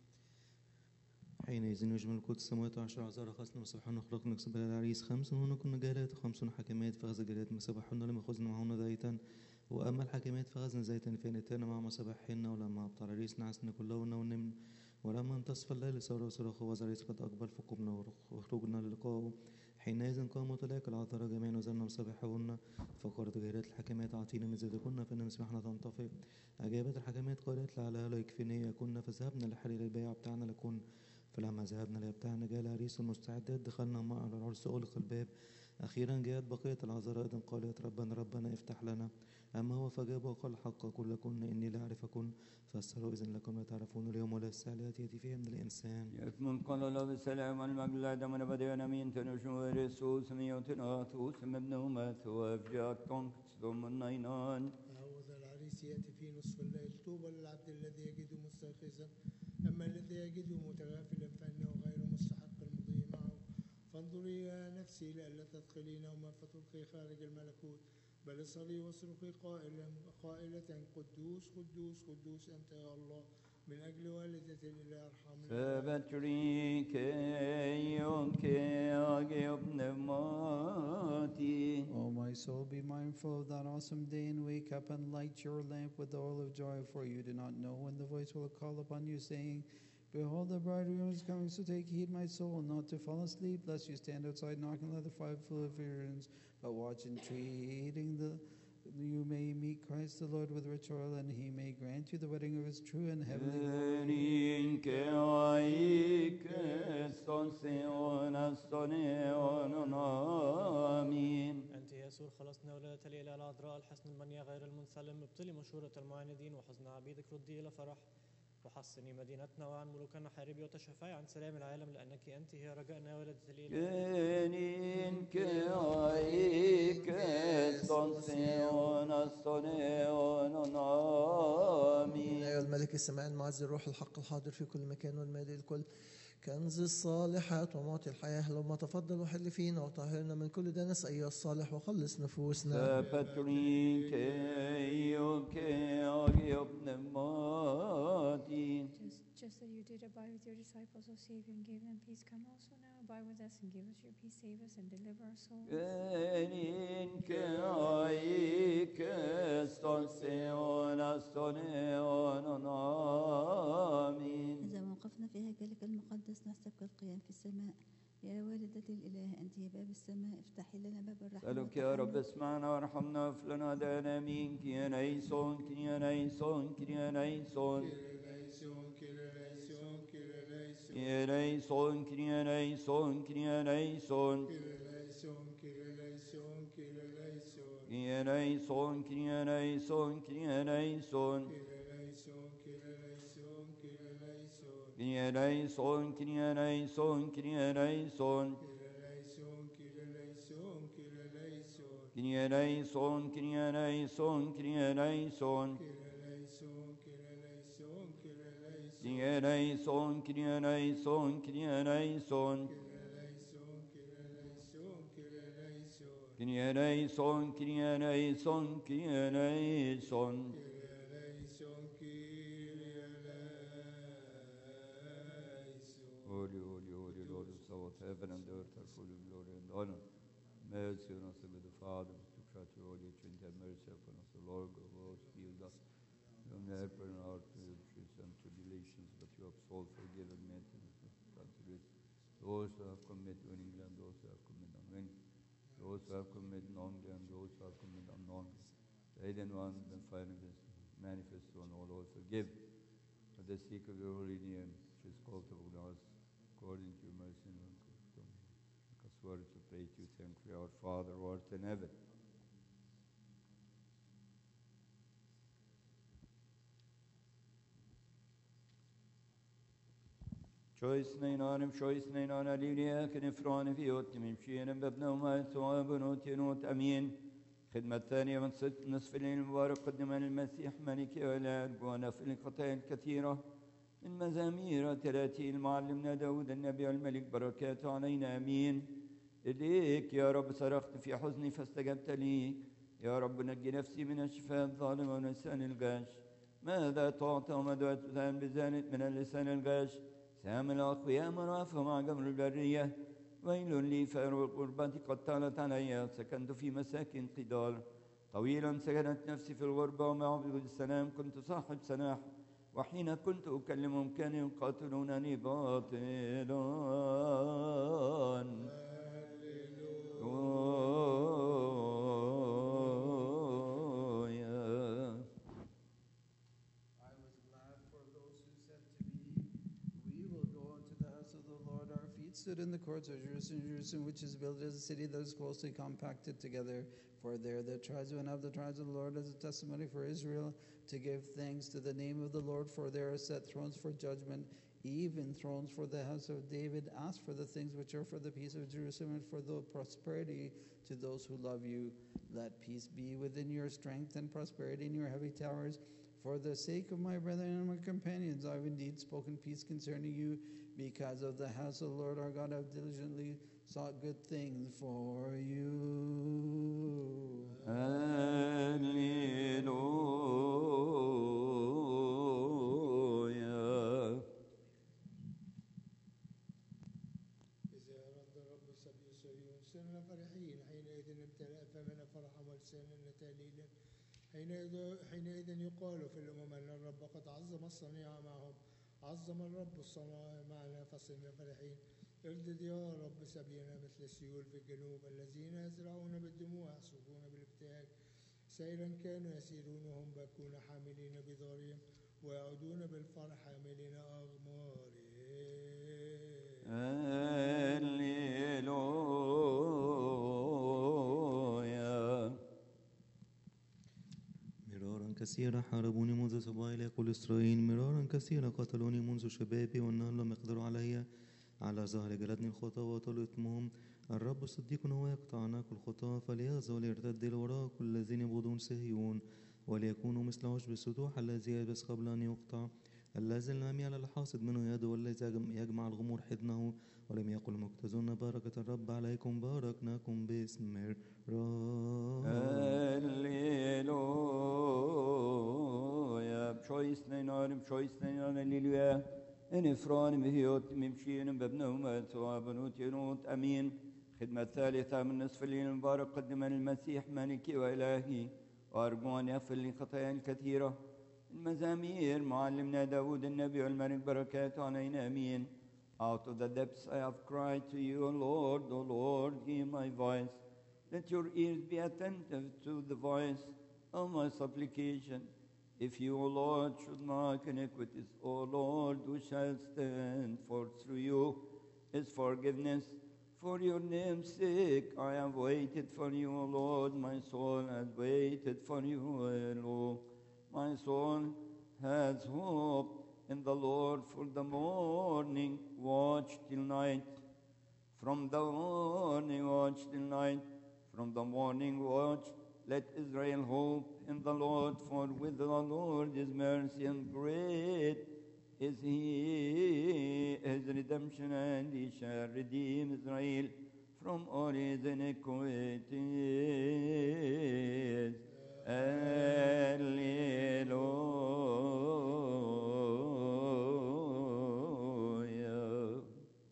حينئذ يجمل القدس السماوات عشر عذارى خصنا وسبحان نخلق نكسب العريس خمس هنا كنا جالات وخمسون حكمات فغز جالات مسبحون لما خزنا معهن زيتا وأما الحكمات فغزنا زيتا فانتنا مع مسبحهن ولما أبطل العريس نعسنا كلهن ونمن ولما انتصف الليل صار وصرخ وزريس قد أقبل فقمنا وخرجنا للقاء حينئذ قاموا تلاك العذارى جميعا وزلنا مسبحهن فقالت جارات الحكمات أعطينا من زيتكن فإن مسبحنا تنطفئ أجابت الحكمات قالت لعلها لا يكفيني يكن فذهبنا لحرير البيع بتاعنا لكن فلما ذهبنا ليبتعنا جاء العريس المستعدات دخلنا معه على العرس أغلق الباب أخيرا جاءت بقية العذراء إذن قالت ربنا ربنا افتح لنا أما هو فجاب وقال حق أقول لكن إني لا أعرفكن فسروا إذن لكم لا تعرفون اليوم ولا الساعة التي يأتي فيها من الإنسان يثمن قال الله بالسلام على المجد دم بدينا من تنشو رسوس ميوتناتوس مبنومة وفجاك تونك ثم النينان هوذا العريس يأتي في نصف الليل طوبى للعبد الذي يجده مستيقظا أما الذي يجده متغافلا فإنه غير مستحق المضي معه فانظري يا نفسي لئلا تدخلي نوما فتلقي خارج الملكوت بل اصلي واصرخي قائلا قائلة قدوس قدوس قدوس أنت يا الله من أجل والدة الإله ارحمنا سبتري كي يوكي أجيب نماتي O my soul, be mindful of that awesome day and wake up and light your lamp with the oil of joy, for you do not know when the voice will call upon you, saying, Behold, the bridegroom is coming, so take heed, my soul, not to fall asleep, lest you stand outside knocking at the five full of errands, but watch entreating the you may meet Christ the Lord with rich oil, and he may grant you the wedding of his true and heavenly glory. Erin que hay que son seon astoneon amin أنت يا يسوع خلصنا ولادة الإله العذراء الحسن المنيا غير المنسلم ابطلي مشورة المعاندين وحزن عبيدك ردي إلى فرح وحصني مدينتنا وعن ملوكنا حاربي وتشفعي عن سلام العالم لأنك أنت هي رجائنا ولدة الإله Erin que hay que son seon astoneon amin أيها الملك السماء المعز الروح الحق الحاضر في كل مكان والمالي الكل كنز الصالحات ومعطي الحياة لما تفضل وحل فينا وطهرنا من كل دنس أيها الصالح وخلص نفوسنا Sapatrin que yo que agiob nemati آمين Just, just that you did abide with your disciples, O Savior, and gave them peace, come also now, abide with us, and give us your peace, save us, and deliver our souls. Enin kai keston seon astoneon amin. إذا وقفنا في هيكلك المقدس نحسبك القيام في السماء يا والدتي الإله أنت يا باب السماء افتحي لنا باب الرحمة سألك يا رب والتحنن. اسمعنا وارحمنا واغفر لنا دانا منك يا نيسون يا نيسون يا نيسون Kyrie eleison, Kyrie eleison, يا نيسون يا نيسون يا نيسون Kyrie يا eleison, Kyrie eleison, نيسون Kyrie eleison, Kyrie eleison, يا Kyrie eleison, نيسون يا نيسون يا نيسون Kyrie eleison, Kyrie eleison, يا نيسون Kyrie يا eleison, Kyrie eleison, نيسون يا نيسون Kyrie eleison, Kyrie eleison, يا Kyrie eleison, نيسون يا نيسون يا نيسون Holy, holy, holy Lord of both heaven and earth are full of glory and honor. Mercy on us with the Father, to grant your holy Trinity, have mercy upon us, O Lord of hosts, be with us. From the heaven and our tribulations and tribulations, but you absolve, forgive, and maintain us. Grant grace. Those who have committed willingly and those who have committed unwillingly. Those who have committed knowingly and those who have committed unknowingly. The hidden ones and manifest, manifest one, all, all forgive. For the sake of your holy name, which is called upon us, according to your mercy and your wisdom. Make us worthy to pray to you, thankfully, our Father, who art in heaven. Choice nain anim, choice nain ana lilia, kan ifrani في يوت من شيئا بابنا وما سوى بنوت ينوت أمين خدمة ثانية من ست نصف الليل المبارك قدم المسيح ملك والآب ونفل الخطايا الكثيرة من مزامير تلاتين معلمنا داود النبي والملك بركاته علينا أمين إليك يا رب صرخت في حزني فاستجبت لي يا رب نجي نفسي من الشفاء الظالم ولسان الغاش ماذا تعطى وماذا تذهب بذلك من اللسان الغاش سام الأقوياء مرافة مع جمر البرية ويل لي فأر القربة قد طالت علي سكنت في مساكن قدار طويلا سكنت نفسي في الغربة ومع عبد السلام كنت صاحب سناح وحين كنت أكلمهم كانوا يقاتلونني باطلا هللويا I was glad for those who said to me, We will go into the house of the Lord. Our feet stood in the courts of Jerusalem, Jerusalem, which is built as a city that is closely compacted together. For there the tribes went up, the tribes of the Lord, as a testimony for Israel, to give thanks to the name of the Lord. For there are set thrones for judgment, even thrones for the house of David. Ask for the things which are for the peace of Jerusalem and for the prosperity to those who love you. Let peace be within your strength and prosperity in your heavy towers. For the sake of my brethren and my companions, I have indeed spoken peace concerning you, because of the house of the Lord our God, I have diligently sought good things for you. هللويا إذا رد الرب سبي صهيون سرنا فرحين حينئذ امتلأ فمنا فرحا ولسانا تهليلا حينئذ حينئذ يقال في الأمم أن الرب قد عظم الصنيع معهم عظم الرب الصنائع معنا فصرنا فرحين اردد يا رب سبينا مثل السيول في الجنوب الذين يزرعون بالدموع يحصدون بالابتهاج سيرا كانوا يسيرون وهم باكون حاملين بضارهم ويعودون بالفرح حاملين أغمارهم هللويا مرارا كثيرا حاربوني منذ صباحي لا يقول إسرائيل مرارا كثيرا قتلوني منذ شبابي والنار لم يقدروا علي على ظهر جلدني الخطى وطلوا إثمهم الرب صديق هو يقطع عنك الخطى فليغزى وليرتد الوراء كل الذين يبغضون صهيون وليكونوا مثل عشب السطوح الذي يلبس قبل أن يقطع الذي لم يعلى الحاصد منه يده والذي يجم- يجمع الغمور حضنه ولم يقل المكتزون بركة الرب عليكم باركناكم باسم الرب هللويا choice نينار choice نينار ليلويا إن إفران مهيوت ممشين بابنهما بنوت ينوت أمين خدمة ثالثة من نصف الليل المبارك قدم المسيح مالكي وإلهي وأرجو أن يغفر لي خطايا كثيرة المزامير معلمنا داود النبي والملك بركاته علينا أمين Out of the depths I have cried to you, O Lord, O Lord, hear my voice. Let your ears be attentive to the voice of my supplication. If you, O Lord, should mark iniquities, O Lord, who shall stand? For through you is forgiveness. For your name's sake I have waited for you, O Lord. My soul has waited for you, O Lord. My soul has hope in the Lord for the morning watch till night. From the morning watch till night, from the morning watch, let Israel hope in the Lord, for with the Lord is mercy and great is he his redemption, and he shall redeem Israel from all his iniquities. Alleluia.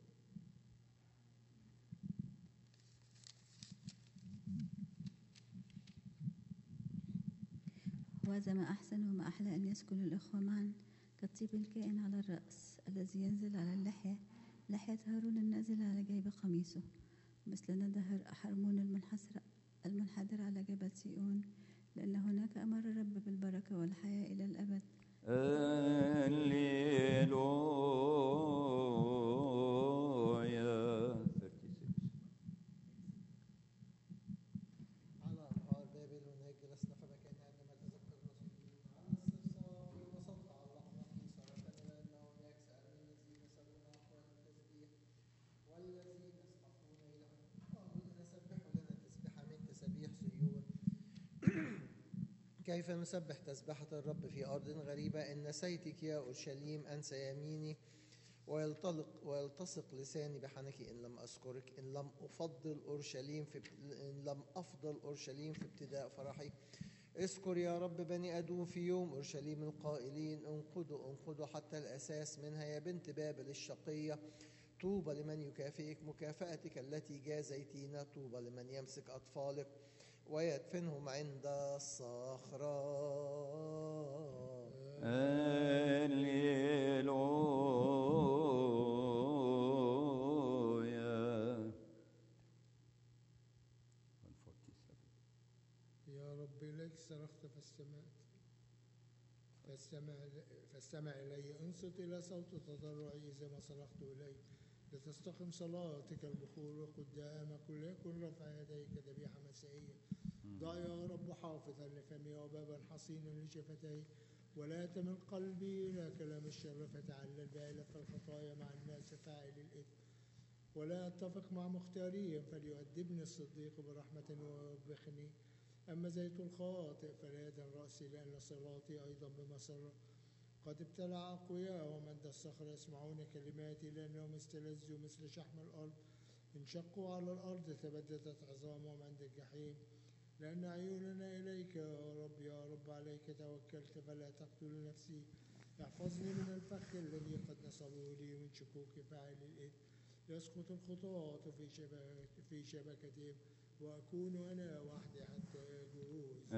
وهذا ما أحسن وما أحلى أن يسكن الإخوة معا كالطيب الكائن على الرأس الذي ينزل على اللحية لحية هارون النازل على جيب قميصه مثل ندى هر- حرمون المنحسر المنحدر على جبل سيئون لأن هناك أمر الرب بالبركة والحياة إلى الأبد Alleluia. 36. على أنهار بابل هناك جلسنا فمكان عندما تذكر الرسول على الصفصاف في وسط تعلقنا في صلاة لأن هناك سألنا الذين يسألون أقوال التسبيح والذين يسبحون إلى قالوا لنا سبحوا لنا تسبيحة من تسبيح صيون كيف نسبح تسبحة الرب في أرض غريبة إن نسيتك يا أورشليم أنسى يميني ويلطلق ويلتصق لساني بحنك إن لم أذكرك إن لم أفضل أورشليم في إن لم أفضل أورشليم في ابتداء فرحي اذكر يا رب بني أدوم في يوم أورشليم القائلين انقضوا انقضوا حتى الأساس منها يا بنت بابل الشقية طوبى لمن يكافئك مكافأتك التي جازيتينا طوبى لمن يمسك أطفالك ويدفنهم عند الصخرة Alleluia. 147. يا رب إليك صرخت فاستمعت فاستمع فاستمع إلي انصت إلى صوت تضرعي إذا ما صرخت إليك لتستقم صلاتك البخور قدامك وليكن رفع يديك ذبيحة مسائية ضع يا رب حافظا لفمي وبابا حصينا لشفتي ولا تمل قلبي إلى كلام الشر فتعلل بآلف الخطايا مع الناس فاعل الإثم ولا أتفق مع مختاريهم فليؤدبني الصديق برحمة ويوبخني أما زيت الخاطئ فلا يدن رأسي لأن صلاتي أيضا بمسرة قد ابتلع أقوياء ومن ذا الصخر يسمعون كلماتي لأنهم استلذوا مثل شحم الأرض انشقوا على الأرض تبددت عظامهم عند الجحيم لأن عيوننا إليك يا رب يا رب عليك توكلت فلا تقتل نفسي احفظني من الفخ الذي قد نصبوه لي ومن شكوك فاعل الإثم يسقط الخطاة في شبكة في شبكتهم وأكون أنا وحدي حتى يجوز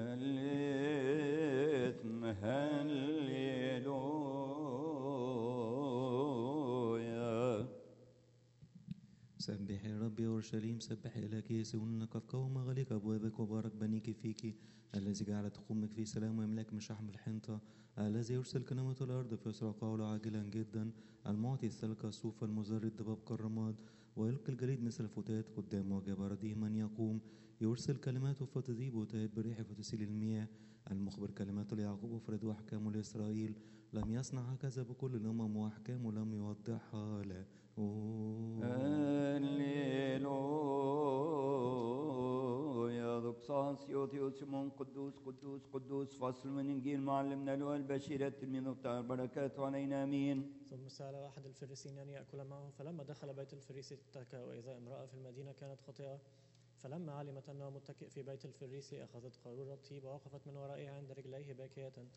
الإثم هللويا سبح يا رب يا أورشليم سبح إلهك يا سيون إنك في قوم غلق أبوابك وبارك بنيك فيك الذي جعل تقومك في سلام ويملك من شحم الحنطة الذي يرسل كلمة الأرض فيسرع قوله عاجلا جدا المعطي السلك الصوف المزر الدباب كالرماد ويلقي الجليد مثل الفتات قدام وجب رديه من يقوم يرسل كلماته فتذيب وتهب بالريح فتسيل المياه المخبر كلماته ليعقوب وفرد وأحكامه لإسرائيل لم يصنع هكذا بكل الأمم وأحكامه لم يوضحها له هللويا دقساس يوتيوس سمون قدوس قدوس قدوس فصل من إنجيل معلمنا له البشير التلميذ بتاع بركاته علينا آمين ثم سأل أحد الفريسيين أن يأكل معه فلما دخل بيت الفريسي اتكى وإذا امرأة في المدينة كانت خاطئة فلما علمت أنه متكئ في بيت الفريسي أخذت قارورة طيب ووقفت من ورائه عند رجليه باكية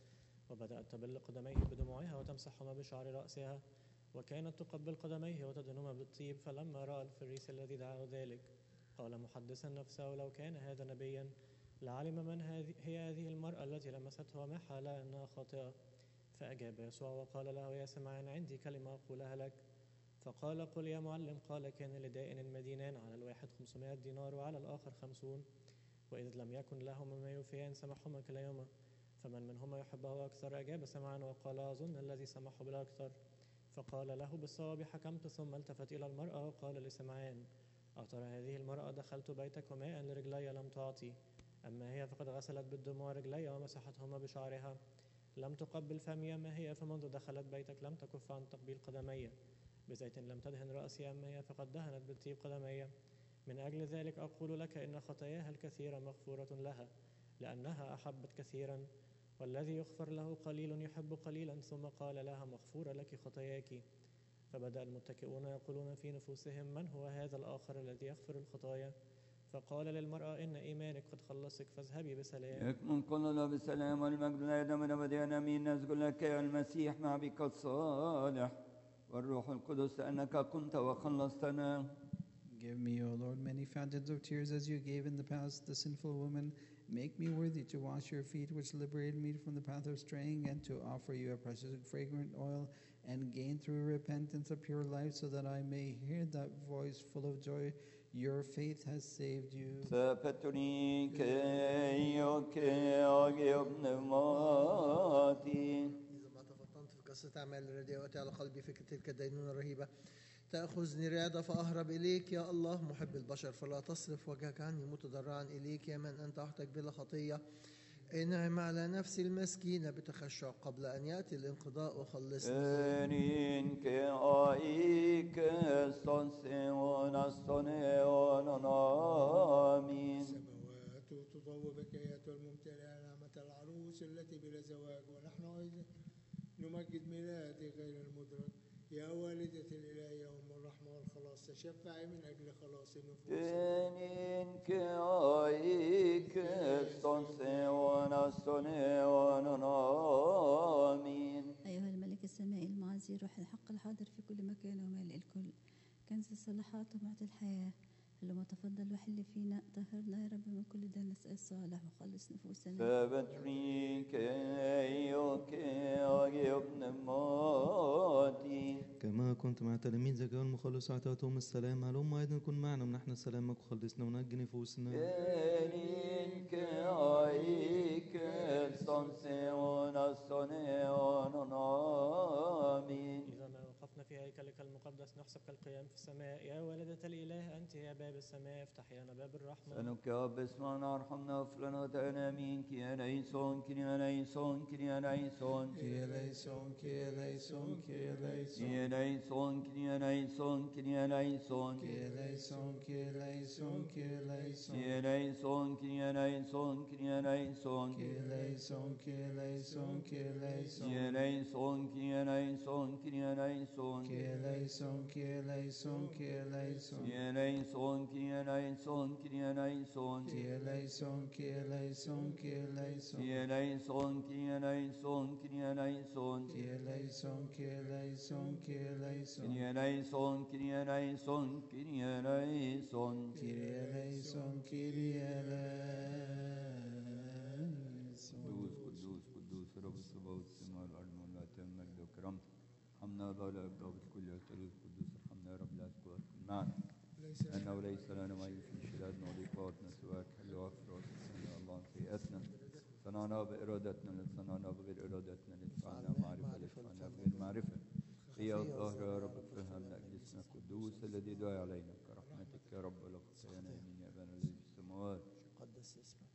وبدأت تبل قدميه بدموعها وتمسحهما بشعر رأسها وكانت تقبل قدميه وتدهنهما بالطيب فلما رأى الفريس الذي دعاه ذلك قال محدثا نفسه لو كان هذا نبيا لعلم من هذه هي هذه المرأة التي لمسته وما حالها أنها خاطئة فأجاب يسوع وقال له يا سمعان عندي كلمة أقولها لك فقال قل يا معلم قال كان لدائن المدينان على الواحد خمسمائة دينار وعلى الآخر خمسون وإذ لم يكن لهما ما يوفيان سمحهما كليهما فمن منهما يحبه أكثر أجاب سمعان وقال أظن الذي سمحه بالأكثر فقال له بالصواب حكمت ثم التفت إلى المرأة وقال لسمعان أترى هذه المرأة دخلت بيتك وماء لرجلي لم تعطي أما هي فقد غسلت بالدموع رجلي ومسحتهما بشعرها لم تقبل فمي أما هي فمنذ دخلت بيتك لم تكف عن تقبيل قدمي بزيت لم تدهن رأسي أما هي فقد دهنت بالطيب قدمي من أجل ذلك أقول لك إن خطاياها الكثيرة مغفورة لها لأنها أحبت كثيرا والذي يغفر له قليل يحب قليلا ثم قال لها مغفورة لك خطاياك فبدأ المتكئون يقولون في نفوسهم من هو هذا الآخر الذي يغفر الخطايا فقال للمرأة إن إيمانك قد خلصك فاذهبي بسلام يكمن كلنا بالسلام والمجد لا يدم أبدا آمين نسجد لك يا المسيح مع بك الصالح والروح القدس لأنك كنت وخلصتنا Give me, O Lord, many fountains of tears as you gave in the past the sinful woman. Make me worthy to wash your feet, which liberated me from the path of straying, and to offer you a precious fragrant oil, and gain through repentance a pure life, so that I may hear that voice full of joy. Your faith has saved you. ثبتني كي ابن ماتي إذا ما تفطنت في قصة أعمال الرديئة وأتي على قلبي فكرة تلك الدينونة الرهيبة تأخذني رعدة فأهرب إليك يا الله محب البشر فلا تصرف وجهك عني متضرعا إليك يا من أنت وحدك بلا خطية انعم على نفسي المسكينة بتخشع قبل أن يأتي الانقضاء وخلصني Erin que ai que son seon astoneon amin. السماوات تطوبك أيتها الممتلئة نعمة العروس التي بلا زواج ونحن أيضا نمجد ميلادك غير المدرك يا والدة الإله يا أم الرحمة والخلاص تشفعي من أجل خلاص النفوس Erin que ai que son seon astoneon amin. أيها الملك السمائي المعزي روح الحق الحاضر في كل مكان ومالئ الكل كنز الصلاحات ومعطي الحياة اللهم تفضل وحل فينا طهرنا يا رب من كل دنس الصالح وخلص نفوسنا ثبتني كي ابن ماتي. كما كنت مع تلاميذك والمخلص أعطيتهم السلام هلم أيضا كن معنا ونحن سلامك وخلصنا ونجي نفوسنا Erin que ai que son seon astoneon amin. إذا ما وقفنا في هيكلك المقدس نحسب كالقيام في السماء يا والدة الإله أنت يا باب السماء افتحي لنا باب الرحمة سألك يا رب اسمعنا ارحمنا اغفر لنا وتعالى امين كي ليسون كي ليسون كي ليسون Kyrie eleison, Kyrie eleison, Kyrie eleison. كي ليسون كي ليسون كي ليسون Kyrie eleison, Kyrie eleison, Kyrie eleison. كي ليسون كي ليسون كي ليسون Kyrie eleison, Kyrie eleison, Kyrie eleison. كي ليسون كي ليسون كي ليسون Kyrie eleison, Kyrie eleison, Kyrie eleison. كي ليسون كي ليسون كي ليسون Kyrie eleison, Kyrie eleison, Kyrie eleison. كي ليسون كي ليسون كي ليسون Kyrie eleison, Kyrie eleison, Kyrie eleison. كي ليسون كي ليسون كي ليسون Kyrie eleison, Kyrie eleison. قدوس قدوس قدوس رب السماوات والسماء والارض مولا تم مجد وكرامتك ارحمنا يا الله لا يبقى بالكل يا ثالوث قدوس ارحمنا يا رب لا تكون معنا ليس لانه ليس لنا ما في شدادنا وضيقاتنا سواك حل واغفر واسقنا يا الله عن سيئاتنا صنعنا بارادتنا لا صنعنا بغير ارادتنا لتفعلنا معرفه لتفعلنا بغير معرفه يا الظهر يا رب افهم لاجل اسمك قدوس الذي دعي علينا كرحمتك يا رب ولا خطايانا امين يا ابانا الذي في السماوات قدس اسمك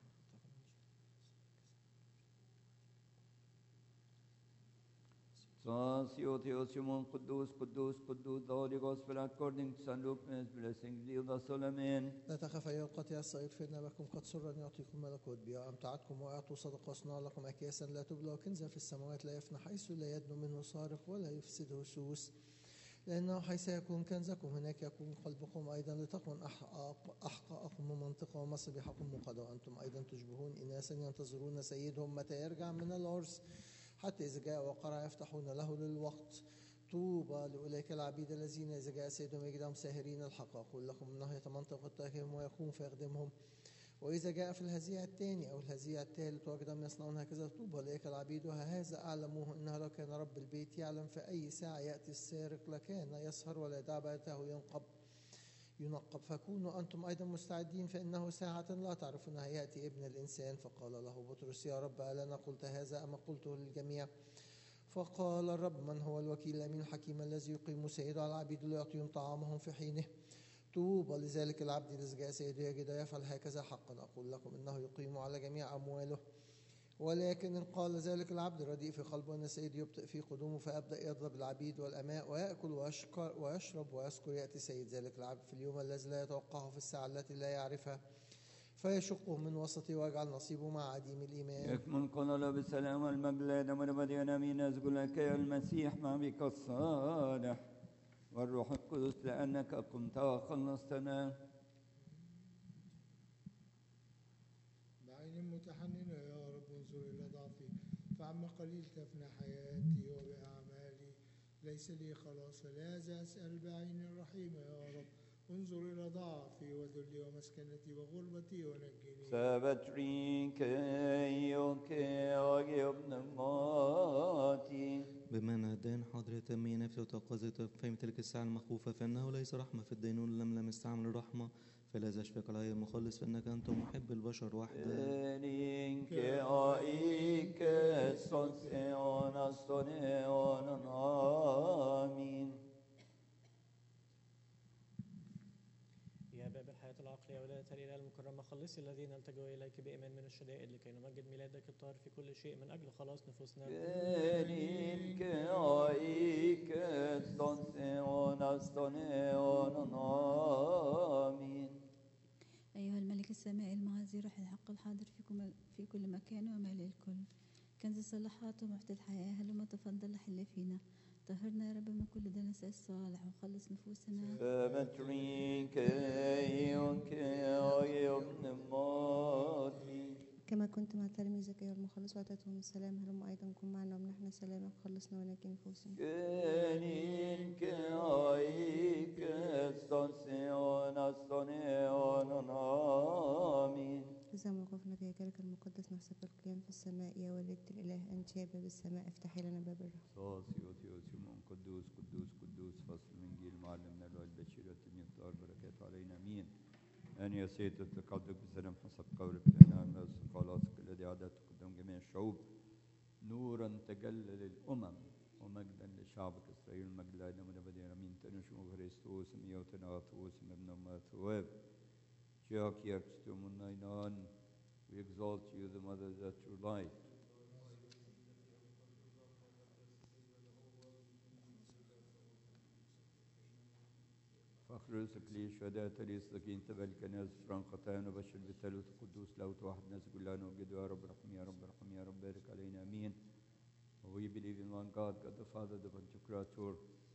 Sancio Theos Simon Kudus Kudus Kudus the Holy Gospel according to St Luke may his blessing be with us all amen. لا تخف أيها القطيع الصغير فإن أباكم قد سر أن يعطيكم ملكوت بها أمتعتكم وأعطوا صدقة واصنع لكم أكياسا لا تبلى وكنزا في السماوات لا يفنى حيث لا يدنو منه سارق ولا يفسده سوس لأنه حيث يكون كنزكم هناك يكون قلبكم أيضا لتكن أحقاق- أحقاءكم منطقة ومصبيحكم مقدة وأنتم أيضا تشبهون إناسا ينتظرون سيدهم متى يرجع من العرس حتى إذا جاء وقرع يفتحون له للوقت طوبى لأولئك العبيد الذين إذا جاء سيدهم يجدهم ساهرين الحق أقول لكم إنه يتمنطق التاكم ويقوم فيخدمهم وإذا جاء في الهزيع الثاني أو الهزيع الثالث وجدهم يصنعون هكذا طوبى أولئك العبيد وهذا أعلموه أنه لو كان رب البيت يعلم في أي ساعة يأتي السارق لكان يسهر ولا يدع بيته ينقب ينقب فكونوا أنتم أيضا مستعدين فإنه ساعة لا تعرفونها يأتي ابن الإنسان فقال له بطرس يا رب ألا قلت هذا أما قلته للجميع فقال الرب من هو الوكيل الأمين الحكيم الذي يقيم سيده على العبيد ليعطيهم طعامهم في حينه طوبى لذلك العبد إذا جاء سيده يجد يفعل هكذا حقا أقول لكم إنه يقيم على جميع أمواله ولكن إن قال ذلك العبد الرديء في قلبه أن سيدي يبطئ في قدومه فأبدأ يضرب العبيد والأماء ويأكل ويشكر ويشرب ويذكر يأتي سيد ذلك العبد في اليوم الذي لا يتوقعه في الساعة التي لا يعرفها فيشقه من وسطه ويجعل نصيبه مع عديم الإيمان يكمل قول بالسلام والمجد لدم ربنا امين ازقل لك يا المسيح ما بك الصالح والروح القدس لانك قمت وخلصتنا بعين متحننة يا رب انظر إلى ضعفي فعما قليل تفنى حياتي وبأعمالي ليس لي خلاص لهذا أسأل بعين رحيمة يا رب انظر إلى ضعفي وذلي ومسكنتي وغربتي ونجني سبتريك ايوك وابن ماتي بما أن الدين حاضر تمي نفسه وتوقظت فهم تلك الساعة المخوفة فإنه ليس رحمة في الدينون لم لم يستعمل الرحمة فلا أشفق علي المخلص فإنك أنت محب البشر وحده Elinke aike sonseon astoneon amin. يا باب الحياة العقلية ولاية الإله المكرمة خلصي الذين التجوا إليك بإيمان من الشدائد لكي نمجد ميلادك الطاهر في كل شيء من أجل خلاص نفوسنا Elinke aike sonseon astoneon amin. أيها الملك السماء المعزي روح الحق الحاضر فيكم في كل مكان ومالي الكل كنز الصلاحات ومحت الحياة هلما تفضل حل فينا طهرنا يا رب من كل دنس الصالح وخلص نفوسنا Symmetry aike ابن ماتي. كما كنت مع تلاميذك أيها المخلص وأعطيتهم السلام هلم أيضا كن معنا ومنحنا سلامك خلصنا ونجي نفوسنا Elinke aike sonseon astoneon amin. إذا موقفنا في هيكلك المقدس نحسب القيام في السماء يا والدة الإله أنت يا باب السماء افتحي لنا باب الرحمة صاصي وثيوسيمون قدوس قدوس قدوس فصل من جيل معلمنا له البشير والتلميذ طاهر بركاته علينا امين ان يا سيد تقدك بسلام حسب قولك لنا الناس خلاصك الذي عادته قدام جميع الشعوب نورا تجلى للامم ومجدا لشعبك اسرائيل مجد لنا من ابد امين تنشم خريستوس ميوتنا غاثوس ابن ما ثواب Jack Yerkstum Nainan, we exalt you, the mother that true light. فخر لي شهداء لي سكين تبع الكنائس فران خطايانا وبشر بالثالوث القدوس لاوت واحد ناس كلها نوجد يا رب رحم يا رب رحم يا رب بارك علينا امين We believe in one God, God the Father, the Pantocrator,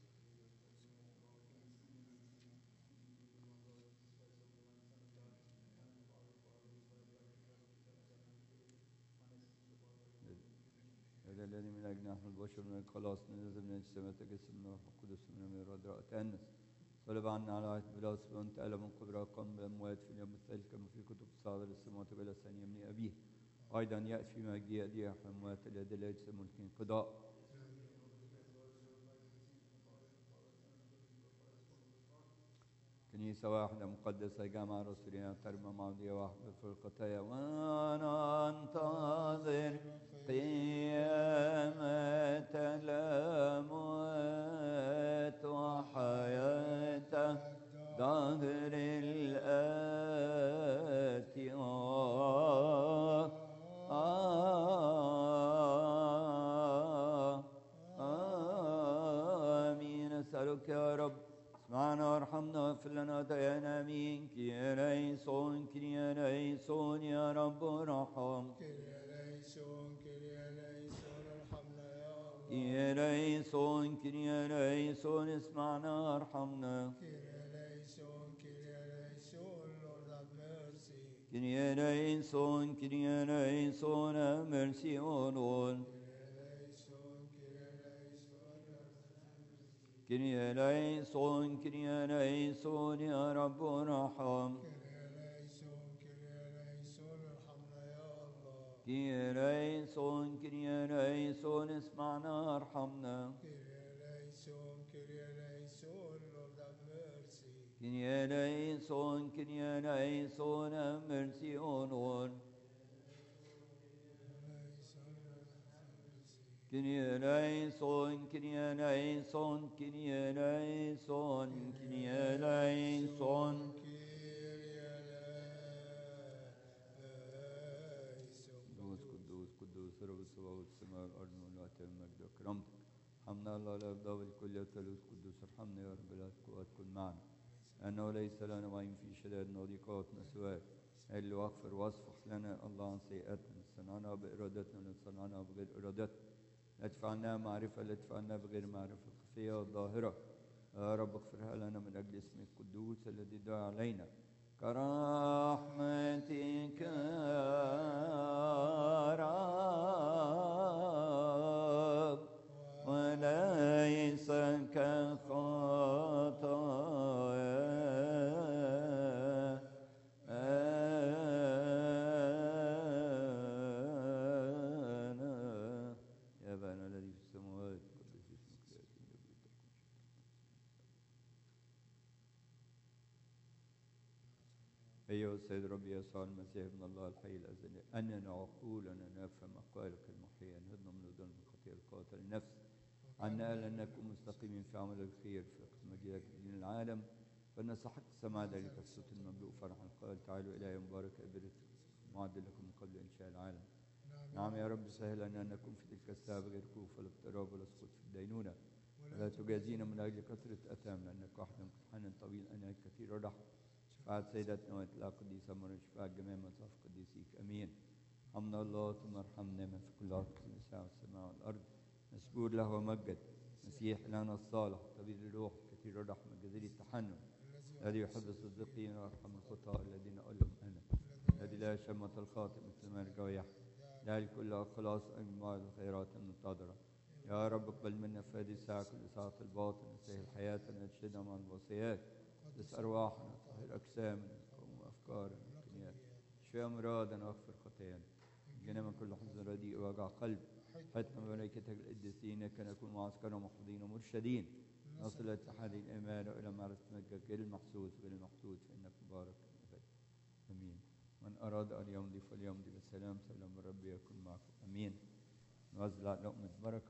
هذا الذي من أجل نحن البشر من الخلاص ننزل من السماء تجسم من الروح القدس من الميراد رأى تأنس صلب عنا على عهد بلاس وانتقل من قبر قام بأموات في اليوم الثالث كما في كتب الصادر السماوات بلا ثانية من أبيه أيضا يأتي في مجيء يأتي أموات الذي لا يجسم ملك انقضاء كنيسة واحدة مقدسة جامعة رسولية تربة معودية واحدة في الخطايا وأنا أنتظر قيامة الأموات وحياة ظهر الآتي آه آه آمين أسألك يا رب اسمعنا وارحمنا واغفر لنا ديانا امين كي ليسون كي ليسون يا رب ارحم كريا ليسون كريا ليسون ارحمنا يا كي ليسون كي ليسون اسمعنا ارحمنا Kyrie eleison, Kyrie eleison, Lord have mercy. كي ليسون كي ليسون mercy O Lord Kyrie eleison, Kyrie eleison, كي ليسون كي ليسون يا رب ارحم Kyrie eleison, Kyrie eleison, ارحمنا يا الله. كي ليسون كي ليسون اسمعنا ارحمنا Kyrie eleison, Kyrie eleison, Lord have mercy. كي ليسون كي ليسون mercy O Lord Kyrie eleison, Kyrie eleison, Kyrie eleison, Kyrie eleison. قدوس قدوس قدوس رب السماوات والسماء والارض والوقت المجد وكرامتك حمنا الله لا يفضل الكل الثالوث قدوس ارحمنا يا رب لا القوات كن معنا لانه ليس لنا معين في شدائد وضيقاتنا سواك اللي واغفر واصفح لنا الله عن سيئاتنا صنعنا بارادتنا لا تصنعنا بغير ارادتنا لا تدفعنا معرفه لا تدفعنا بغير معرفه الخفيه والظاهره يا رب اغفرها لنا من اجل اسمك القدوس الذي دعا علينا كرحمتك يا رب وليس كخطايا أنا يا أبانا الذي في السماوات قدس اسمك ليأتي ملكوتك أيها السيد ربي يسوع المسيح ابن الله الحي الأزلي أننا عقولنا نفهم أقوالك المحية نهضنا من ظلم الخطيئة القاتل النفس عنا ألا نكون مستقيمين في عمل الخير في وقت مجيئك دين العالم فنستحق السماع ذلك الصوت المملوء فرحا قال تعالوا إلهي مبارك أبرت معد لكم من قبل إنشاء العالم نعم يا رب سهل أن نكون في تلك الساعة بغير خوف ولا اضطراب ولا سقوط في الدينونة ولا تجازينا من أجل كثرة أثام لأنك وحدك حنان طويل أنا كثير الرحمة شفاعة سيدتنا وإطلاق قديسة مرة شفاعة جميع مصاف قديسيك أمين حمنا الله ثم ارحمنا من في كل عطف النساء والسماء والأرض مسجود له ومجد مسيح لنا الصالح طبيب الروح كثير الرحمة جزيل التحنن الذي يحب الصديقين ويرحم الخطاة الذين أقولهم أنا الذي لا يشمت الخاطئ مثل ما يرجع ويحيى ذلك كل خلاص أنواع الخيرات المنتظرة يا رب اقبل منا في هذه الساعة كل ساعة الباطن سهل حياتنا ارشدنا مع الوصيات قدس أرواحنا طهر أجسامنا قوم أفكارنا وكنيات شفي أمراضنا واغفر خطايانا جنا من كل حزن رديء ووجع قلب حتى ملائكتك القديسين كان نكون معسكرا محفوظين ومرشدين نصل إلى اتحاد الإيمان وإلى معرفة مجدك غير المحسوس غير المحدود فإنك مبارك الأبد أمين من أراد أن يمضي فليمضي بالسلام سلام الرب يكن معكم أمين نوزع لقمة بركة